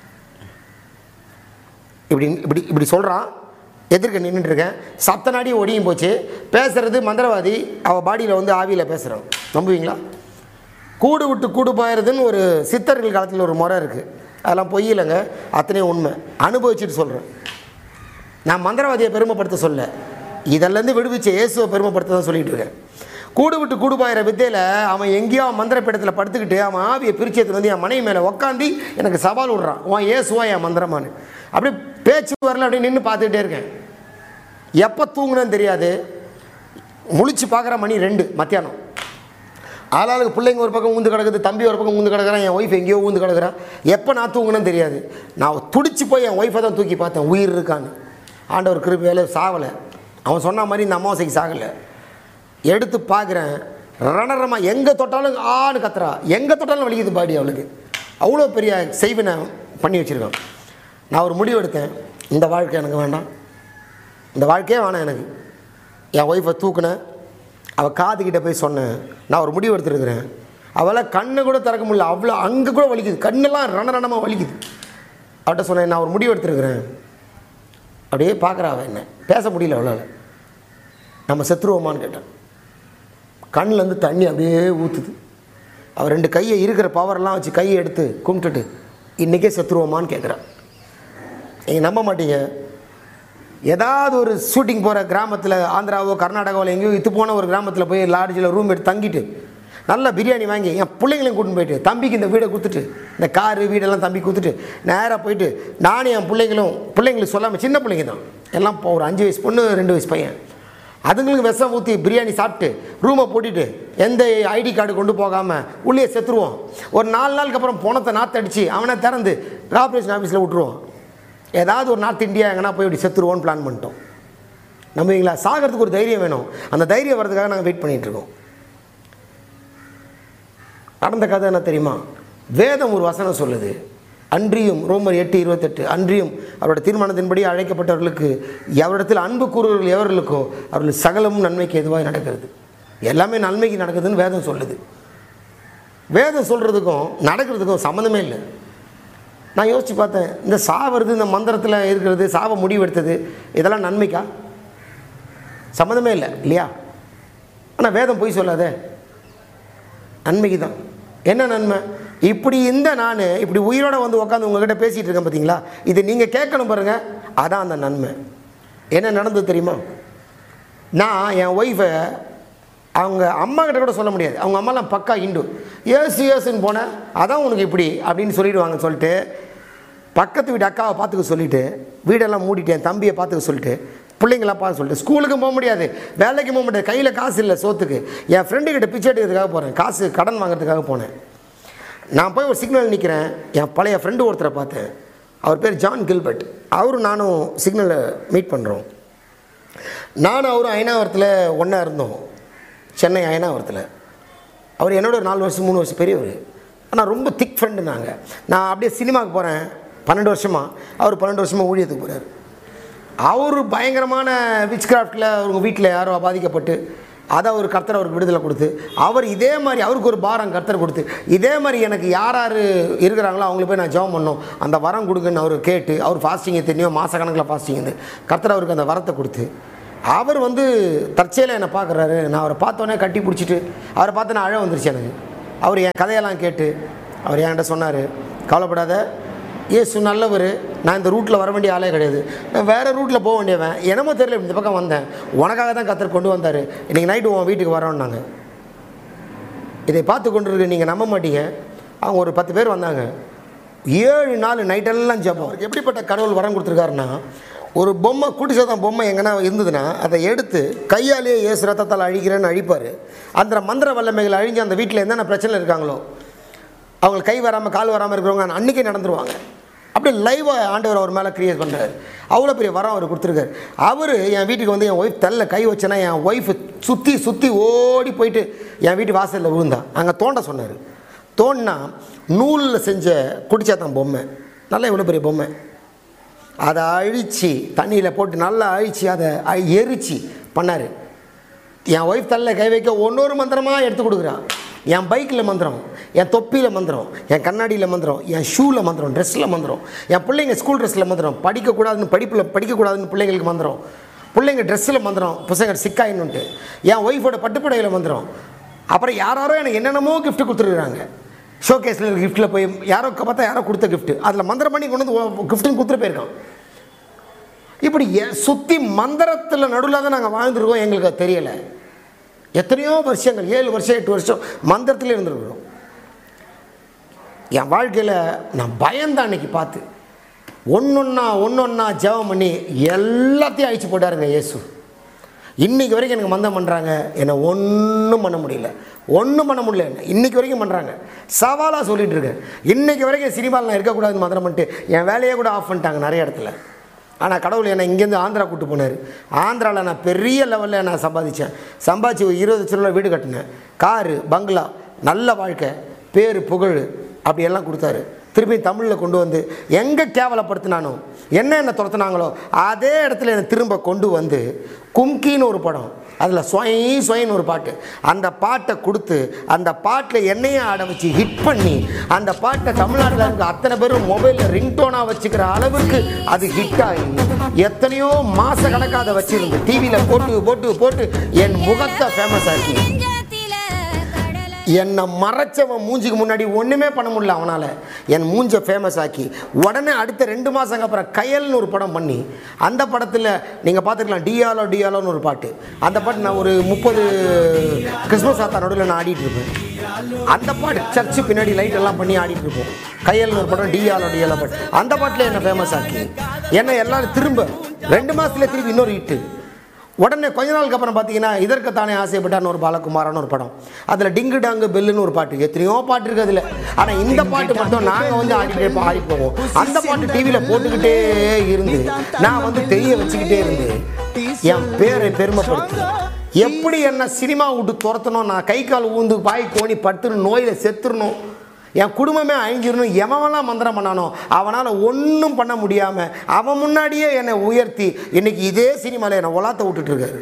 இப்படி இப்படி இப்படி சொல்கிறான் எதிர்க்க நின்றுட்டுருக்கேன் சத்த நாடி ஒடியும் போச்சு பேசுறது மந்திரவாதி அவள் பாடியில் வந்து ஆவியில் பேசுகிறான் நம்புவீங்களா கூடு விட்டு கூடு பாயறதுன்னு ஒரு சித்தர்கள் காலத்தில் ஒரு முறை இருக்குது அதெல்லாம் பொய் இல்லைங்க அத்தனையும் உண்மை அனுபவிச்சுட்டு சொல்கிறேன் நான் மந்திரவாதியை பெருமைப்படுத்த சொல்ல இதெல்லாம் விடுவிச்ச இயேசுவை பெருமைப்படுத்த தான் சொல்லிட்டு இருக்கேன் கூடு விட்டு கூடு பாயிற வித்தையில் அவன் எங்கேயோ மந்திரப்பீடத்தில் படுத்துக்கிட்டு அவன் ஆவியை பிரிச்சு எடுத்துட்டு வந்து என் மனைவி மேலே உக்காந்தி எனக்கு சவால் விடுறான் உன் இயேசுவா என் மந்திரமானு அப்படியே பேச்சு வரல அப்படியே நின்று பார்த்துக்கிட்டே இருக்கேன் எப்போ தூங்குனேன்னு தெரியாது முழிச்சு பார்க்குற மணி ரெண்டு மத்தியானம் ஆளாளுக்கு பிள்ளைங்க ஒரு பக்கம் ஊந்து கிடக்குது தம்பி ஒரு பக்கம் ஊந்து கிடக்குறான் என் ஒய்ஃப் எங்கேயோ ஊந்து கிடக்குறான் எப்போ நான் தூங்குனேன்னு தெரியாது நான் துடிச்சு போய் என் ஒய்ஃபை தான் தூக்கி பார்த்தேன் உயிர் இருக்கான்னு ஆண்டவர் கிருபையில சாவலை அவன் சொன்ன மாதிரி இந்த அமாவாசைக்கு சாகலை எடுத்து பார்க்குறேன் ரணரமா எங்கே தொட்டாலும் ஆன்னு கத்துறா எங்கே தொட்டாலும் வலிக்குது பாடி அவளுக்கு அவ்வளோ பெரிய செய்வினை பண்ணி வச்சுருக்கான் நான் ஒரு முடிவு எடுத்தேன் இந்த வாழ்க்கை எனக்கு வேண்டாம் இந்த வாழ்க்கையே வேணாம் எனக்கு என் ஒய்ஃபை தூக்குனேன் அவள் காதுகிட்ட போய் சொன்னேன் நான் ஒரு முடிவு எடுத்துருக்கிறேன் அவளால் கண்ணை கூட திறக்க முடியல அவ்வளோ அங்கே கூட வலிக்குது கண்ணெல்லாம் ரணரணமாக வலிக்குது அவட்ட சொன்னேன் நான் ஒரு முடிவு எடுத்துருக்கிறேன் அப்படியே பார்க்குறா அவள் என்ன பேச முடியல அவளால் நம்ம செத்துருவோமான்னு கேட்டேன் கண்ணிலேருந்து தண்ணி அப்படியே ஊற்றுது அவள் ரெண்டு கையை இருக்கிற பவரெல்லாம் வச்சு கையை எடுத்து கும்பிட்டுட்டு இன்றைக்கே செத்துருவோமான்னு கேட்குறான் நீங்கள் நம்ப மாட்டீங்க ஏதாவது ஒரு ஷூட்டிங் போகிற கிராமத்தில் ஆந்திராவோ கர்நாடகாவில் எங்கேயோ இது போன ஒரு கிராமத்தில் போய் லாட்ஜில் ரூம் எடுத்து தங்கிட்டு நல்ல பிரியாணி வாங்கி என் பிள்ளைங்களையும் கூட்டின்னு போயிட்டு தம்பிக்கு இந்த வீடை கொடுத்துட்டு இந்த காரு வீடெல்லாம் தம்பி கொடுத்துட்டு நேராக போயிட்டு நானும் என் பிள்ளைங்களும் பிள்ளைங்களுக்கு சொல்லாமல் சின்ன பிள்ளைங்க தான் எல்லாம் இப்போ ஒரு அஞ்சு வயசு பொண்ணு ரெண்டு வயசு பையன் அதுங்களுக்கு விஷம் ஊற்றி பிரியாணி சாப்பிட்டு ரூமை போட்டுட்டு எந்த ஐடி கார்டு கொண்டு போகாமல் உள்ளே செத்துருவோம் ஒரு நாலு நாளுக்கு அப்புறம் பணத்தை நாத்தடிச்சு அவனை திறந்து கார்பரேஷன் ஆஃபீஸில் விட்டுருவோம் ஏதாவது ஒரு நார்த் இந்தியா எங்கன்னா போய் இப்படி செத்துருவோன்னு பிளான் பண்ணிட்டோம் நம்புவீங்களா சாகிறதுக்கு ஒரு தைரியம் வேணும் அந்த தைரியம் வர்றதுக்காக நாங்கள் வெயிட் பண்ணிட்டு இருக்கோம் நடந்த கதை என்ன தெரியுமா வேதம் ஒரு வசனம் சொல்லுது அன்றியும் ரோமர் எட்டு இருபத்தெட்டு அன்றியும் அவரோட தீர்மானத்தின்படி அழைக்கப்பட்டவர்களுக்கு எவரிடத்தில் அன்பு கூறுவர்கள் எவர்களுக்கோ அவர்கள் சகலமும் நன்மைக்கு எதுவாக நடக்கிறது எல்லாமே நன்மைக்கு நடக்குதுன்னு வேதம் சொல்லுது வேதம் சொல்கிறதுக்கும் நடக்கிறதுக்கும் சம்மந்தமே இல்லை நான் யோசித்து பார்த்தேன் இந்த சாவறது இந்த மந்திரத்தில் இருக்கிறது சாவ முடிவெடுத்தது இதெல்லாம் நன்மைக்கா சம்மந்தமே இல்லை இல்லையா ஆனால் வேதம் பொய் சொல்லாதே நன்மைக்கு தான் என்ன நன்மை இப்படி இந்த நான் இப்படி உயிரோட வந்து உட்காந்து உங்ககிட்ட பேசிகிட்டு இருக்கேன் பார்த்தீங்களா இது நீங்கள் கேட்கணும் பாருங்கள் அதான் அந்த நன்மை என்ன நடந்தது தெரியுமா நான் என் ஒய்ஃபை அவங்க அம்மா கிட்ட கூட சொல்ல முடியாது அவங்க அம்மாலாம் பக்கா இண்டு ஏசு ஏசுன்னு போனேன் அதான் உனக்கு இப்படி அப்படின்னு சொல்லிடுவாங்கன்னு சொல்லிட்டு பக்கத்து வீட்டு அக்காவை பார்த்துக்க சொல்லிட்டு வீடெல்லாம் மூடிட்டேன் தம்பியை பார்த்துக்க சொல்லிட்டு பிள்ளைங்களாம் பார்த்து சொல்லிட்டு ஸ்கூலுக்கும் போக முடியாது வேலைக்கும் போக முடியாது கையில் காசு இல்லை சோத்துக்கு என் ஃப்ரெண்டு கிட்ட பிச்சை எடுக்கிறதுக்காக போகிறேன் காசு கடன் வாங்குறதுக்காக போனேன் நான் போய் ஒரு சிக்னல் நிற்கிறேன் என் பழைய ஃப்ரெண்டு ஒருத்தரை பார்த்தேன் அவர் பேர் ஜான் கில்பர்ட் அவரும் நானும் சிக்னலில் மீட் பண்ணுறோம் நானும் அவரும் அயனாவரத்தில் ஒன்றா இருந்தோம் சென்னை அயனாவரத்தில் அவர் என்னோட ஒரு நாலு வருஷம் மூணு வருஷம் பெரியவர் ஆனால் ரொம்ப திக் ஃப்ரெண்டு நாங்கள் நான் அப்படியே சினிமாவுக்கு போகிறேன் பன்னெண்டு வருஷமாக அவர் பன்னெண்டு வருஷமாக ஊழியத்துக்கு போகிறார் அவர் பயங்கரமான விச் கிராஃப்டில் அவங்க வீட்டில் யாரோ பாதிக்கப்பட்டு அதை அவர் கர்த்தர் அவருக்கு விடுதலை கொடுத்து அவர் இதே மாதிரி அவருக்கு ஒரு பாரம் கர்த்தர் கொடுத்து இதே மாதிரி எனக்கு யார் யார் இருக்கிறாங்களோ அவங்கள போய் நான் ஜெபம் பண்ணோம் அந்த வரம் கொடுங்கன்னு அவர் கேட்டு அவர் ஃபாஸ்டிங் தெரியும் மாதக்கணக்கில் ஃபாஸ்டிங் இருந்து கர்த்தர் அவருக்கு அந்த வரத்தை கொடுத்து அவர் வந்து தற்செயலாக என்னை பார்க்குறாரு நான் அவரை பார்த்தோன்னே கட்டி பிடிச்சிட்டு அவரை பார்த்து நான் அழ வந்துருச்சு எனக்கு அவர் என் கதையெல்லாம் கேட்டு அவர் என்கிட்ட சொன்னார் கவலைப்படாத இயேசு நல்லவர் நான் இந்த ரூட்டில் வர வேண்டிய ஆளே கிடையாது நான் வேறு ரூட்டில் போக வேண்டியவன் என்னமோ தெரியல இந்த பக்கம் வந்தேன் உனக்காக தான் கத்தர் கொண்டு வந்தார் இன்றைக்கி நைட்டு உன் வீட்டுக்கு வரோன்னாங்க இதை பார்த்து கொண்டு இருக்க நீங்கள் நம்ப மாட்டீங்க அவங்க ஒரு பத்து பேர் வந்தாங்க ஏழு நாள் நைட்டெல்லாம் ஜெபம் அவருக்கு எப்படிப்பட்ட கடவுள் வரம் கொடுத்துருக்காருன்னா ஒரு பொம்மை குட்டி சத்தம் பொம்மை எங்கன்னா இருந்ததுன்னா அதை எடுத்து கையாலேயே ஏசு ரத்தத்தால் அழிக்கிறேன்னு அழிப்பார் அந்த மந்திர வல்லமைகள் அழிஞ்சு அந்த வீட்டில் என்னென்ன பிரச்சனை இருக்காங்களோ அவங்களுக்கு கை வராமல் கால் வராமல் இருக்கிறவங்க அன்றைக்கே நடந்துருவாங்க அப்படியே லைவாக ஆண்டவர் அவர் மேலே கிரியேட் பண்ணுறாரு அவ்வளோ பெரிய வரம் அவர் கொடுத்துருக்காரு அவர் என் வீட்டுக்கு வந்து என் ஒய்ஃப் தள்ள கை வச்சேன்னா என் ஒய்ஃபு சுற்றி சுற்றி ஓடி போயிட்டு என் வீட்டு வாசலில் விழுந்தா அங்கே தோண்ட சொன்னார் தோண்டினா நூலில் செஞ்ச குடிச்சாத்தான் பொம்மை நல்லா இவ்வளோ பெரிய பொம்மை அதை அழித்து தண்ணியில் போட்டு நல்லா அழித்து அதை அ- எரிச்சு பண்ணார் என் ஒய்ஃப் தள்ள கை வைக்க ஒன்னொரு மந்திரமாக எடுத்து கொடுக்குறான் என் பைக்கில் மந்திரம் என் தொப்பியில் மந்திரம் என் கண்ணாடியில் மந்திரம் என் ஷூவில் மந்திரம் ட்ரெஸ்ஸில் மந்திரம் என் பிள்ளைங்க ஸ்கூல் ட்ரெஸ்ஸில் மந்திரம் படிக்கக்கூடாதுன்னு படிப்பில் படிக்கக்கூடாதுன்னு பிள்ளைங்களுக்கு மந்திரம் பிள்ளைங்க ட்ரெஸ்ஸில் மந்திரம் பசங்க சிக்காயின்னுட்டு என் ஒய்ஃபோட பட்டுப்படையில் மந்திரம் அப்புறம் யாராரோ எனக்கு என்னென்னமோ gift கொடுத்துருக்குறாங்க ஷோகேஸில் கிஃப்ட்டில் போய் யாரோ பார்த்தா யாரோ கொடுத்த gift அதில் மந்திரம் பண்ணி கொண்டு வந்து கிஃப்ட்டுன்னு கொடுத்துட்டு போயிருக்கான் இப்படி எ- சுத்தி மந்திரத்தில் நடுவில் தான் நாங்கள் வாழ்ந்துருக்கோம் எங்களுக்கு அது தெரியலை எத்தனையோ வருஷங்கள் ஏழு வருஷம் எட்டு வருஷம் மந்திரத்தில் இருந்திருக்கிறோம் என் வாழ்க்கையில் நான் பயந்தேன் அன்னைக்கு பார்த்து ஒன்றொன்னா ஒன்றொன்னா ஜெபம் பண்ணி எல்லாத்தையும் அழிச்சு போட்டாருங்க இயேசு இன்னைக்கு வரைக்கும் எனக்கு மந்தம் பண்ணுறாங்க என்னை ஒன்றும் பண்ண முடியல ஒன்றும் பண்ண முடியல என்ன இன்னைக்கு வரைக்கும் பண்ணுறாங்க சவாலாக சொல்லிட்டு இருக்கேன் இன்னைக்கு வரைக்கும் சினிமாவில் நான் இருக்கக்கூடாதுன்னு மந்திரம் பண்ணிட்டு என் வேலையை கூட ஆஃப் பண்ணிட்டாங்க நிறைய இடத்துல ஆனால் கடவுள் என்னை இங்கேருந்து ஆந்திரா கூட்டு போனார் ஆந்திராவில் நான் பெரிய லெவலில் நான் சம்பாதிச்சேன் சம்பாதிச்சு ஒரு இருபது லட்ச ரூபா வீடு கட்டினேன் காரு பங்களா நல்ல வாழ்க்கை பேர் புகழ் அப்படியெல்லாம் கொடுத்தாரு திருப்பி தமிழில் கொண்டு வந்து எங்கே கேவலப்படுத்தினானோ என்ன என்ன துரத்துனாங்களோ அதே இடத்துல என்னை திரும்ப கொண்டு வந்து கும்கின்னு ஒரு படம் அதில் சொய் சொயின்னு ஒரு பாட்டு அந்த பாட்டை கொடுத்து அந்த பாட்டில் என்னையும் ஆட வச்சு ஹிட் பண்ணி அந்த பாட்டை தமிழ்நாட்டில் இருக்க அத்தனை பேரும் மொபைலில் ரிங்டோனாக வச்சுக்கிற அளவுக்கு அது ஹிட் ஆகி எத்தனையோ மாச கணக்காக அதை வச்சிருந்து டிவியில் போட்டு போட்டு போட்டு என் முகத்தை ஃபேமஸ் ஆக்கி என்னை மறைச்சவன் மூஞ்சிக்கு முன்னாடி ஒன்றுமே பண்ண முடியல அவனால் என் மூஞ்சை ஃபேமஸ் ஆக்கி உடனே அடுத்த ரெண்டு மாதங்க அப்புறம் கயல்னு ஒரு படம் பண்ணி அந்த படத்தில் நீங்கள் பார்த்துக்கலாம் டியாலோ டியாலோன்னு ஒரு பாட்டு அந்த பாட்டு நான் ஒரு முப்பது கிறிஸ்மஸ் ஆத்தா நடுவில் நான் ஆடிட்டு இருப்பேன் அந்த பாட்டு சர்ச்சு பின்னாடி லைட் எல்லாம் பண்ணி ஆடிட்டு இருப்போம் கையல்னு ஒரு படம் டியாலோ டியாலோ பாட்டு அந்த பாட்டில் என்னை ஃபேமஸ் ஆக்கி என்னை எல்லாரும் திரும்ப ரெண்டு மாதத்துல திருப்பி இன்னொரு ஹிட்டு உடனே கொஞ்ச நாளுக்கு அப்புறம் பார்த்தீங்கன்னா இதற்குத்தானே ஆசைப்பட்டான்னு ஒரு பாலகுமாரன்னு ஒரு படம் அதில் டிங்கு டாங்கு பெல்லுன்னு ஒரு பாட்டு எத்தனையோ பாட்டு இருக்குது அதில் ஆனால் இந்த பாட்டு மட்டும் நாங்கள் வந்து ஆடிட்டே இருப்போம், ஆடி போவோம் அந்த பாட்டு டிவியில் போட்டுக்கிட்டே இருந்து நான் வந்து தெரிய வச்சுக்கிட்டே இருந்து என் பேரை பெருமைப்படுத்தி எப்படி என்ன சினிமா விட்டு துரத்தணும் நான் கை கால் ஊந்து பாய் கோணி படுத்துணும் நோயில் செத்துடணும் என் குடும்பமே அழிஞ்சிடணும் எவன்லாம் மந்திரம் பண்ணானோ அவனால் ஒன்றும் பண்ண முடியாமல் அவன் முன்னாடியே என்னை உயர்த்தி இன்னைக்கு இதே சினிமாவில் என்னை உலாத்த விட்டுட்டு இருக்காரு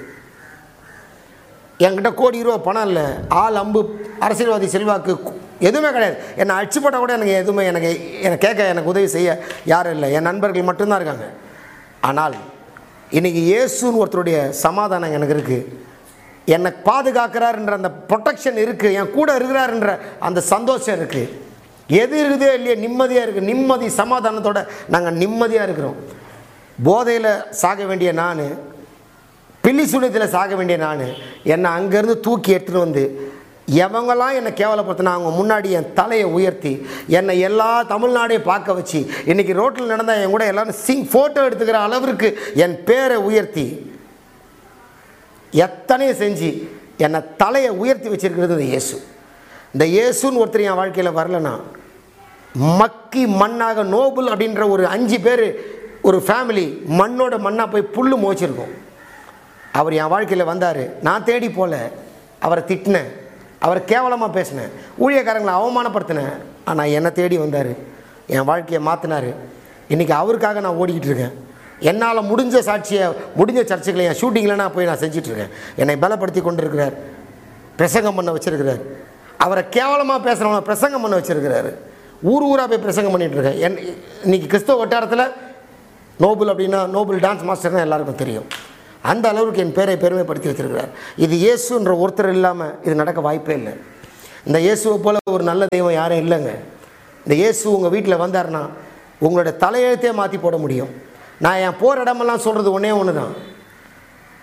என்கிட்ட கோடி ரூபா பணம் இல்லை ஆள் அம்பு அரசியல்வாதி செல்வாக்கு கு- எதுவுமே கிடையாது என்னை அடிச்சு போட்டால் கூட எனக்கு எதுவுமே எனக்கு எனக்கு கேட்க எனக்கு உதவி செய்ய யாரும் இல்லை என் நண்பர்கள் மட்டும்தான் இருக்காங்க ஆனால் இன்னைக்கு இயேசுன்னு ஒருத்தருடைய சமாதானம் எனக்கு இருக்குது என்னை பாதுகாக்கிறாருன்ற அந்த ப்ரொடெக்ஷன் இருக்குது என் கூட இருக்கிறாருன்ற அந்த சந்தோஷம் இருக்குது எது இருக்குதோ இல்லையோ நிம்மதியாக இருக்குது நிம்மதி சமாதானத்தோட நாங்கள் நிம்மதியாக இருக்கிறோம் போதையில் சாக வேண்டிய நான் பில்லி சூனியத்தில் சாக வேண்டிய நான் என்னை அங்கேருந்து தூக்கி எடுத்துகிட்டு வந்து எவங்கெல்லாம் என்னை கேவலப்படுத்தினா அவங்க முன்னாடி என் தலையை உயர்த்தி என்னை எல்லா தமிழ்நாடையும் பார்க்க வச்சு இன்றைக்கி ரோட்டில் நடந்தால் என் கூட எல்லாரும் சிங் ஃபோட்டோ எடுத்துக்கிற அளவிற்கு என் பேரை உயர்த்தி எத்தனையும் செஞ்சு என்னை தலையை உயர்த்தி வச்சிருக்கிறது இந்த இயேசு இந்த இயேசுன்னு ஒருத்தர் என் வாழ்க்கையில் வரலனா மக்கி மண்ணாக நோபல் அப்படின்ற ஒரு அஞ்சு பேர் ஒரு ஃபேமிலி மண்ணோட மண்ணாக போய் புல்லு மோச்சிருக்கோம் அவர் என் வாழ்க்கையில் வந்தார் நான் தேடி போல அவரை திட்டினேன் அவரை கேவலமாக பேசினேன் ஊழியக்காரங்களை அவமானப்படுத்தினேன் ஆனால் என்னை தேடி வந்தார் என் வாழ்க்கையை மாற்றினார் இன்றைக்கி அவருக்காக நான் ஓடிக்கிட்டு இருக்கேன் என்னால் முடிஞ்ச சாட்சியை முடிஞ்ச சர்ச்சைகளை என் ஷூட்டிங்கில் நான் போய் நான் செஞ்சிட்ருக்கேன் என்னை பலப்படுத்தி கொண்டு இருக்கிறார் பிரசங்கம் பண்ண வச்சிருக்கிறார் அவரை கேவலமாக பேசுகிறவங்க பிரசங்கம் பண்ண வச்சிருக்கிறாரு ஊர் ஊராக போய் பிரசங்கம் பண்ணிட்டு இருக்கேன் என் இன்னைக்கு கிறிஸ்தவ வட்டாரத்தில் நோபல் அப்படின்னா நோபல் டான்ஸ் மாஸ்டர்னு எல்லாருக்கும் தெரியும் அந்த அளவுக்கு என் பேரை பெருமைப்படுத்தி வச்சிருக்கிறார் இது இயேசுன்ற ஒருத்தர் இல்லாமல் இது நடக்க வாய்ப்பே இல்லை இந்த இயேசுவை போல ஒரு நல்ல தெய்வம் யாரும் இல்லைங்க இந்த இயேசு உங்கள் வீட்டில் வந்தாருன்னா உங்களோட தலையெழுத்தே மாற்றி போட முடியும் நான் என் போகிற இடமெல்லாம் சொல்கிறது ஒன்றே ஒன்று தான்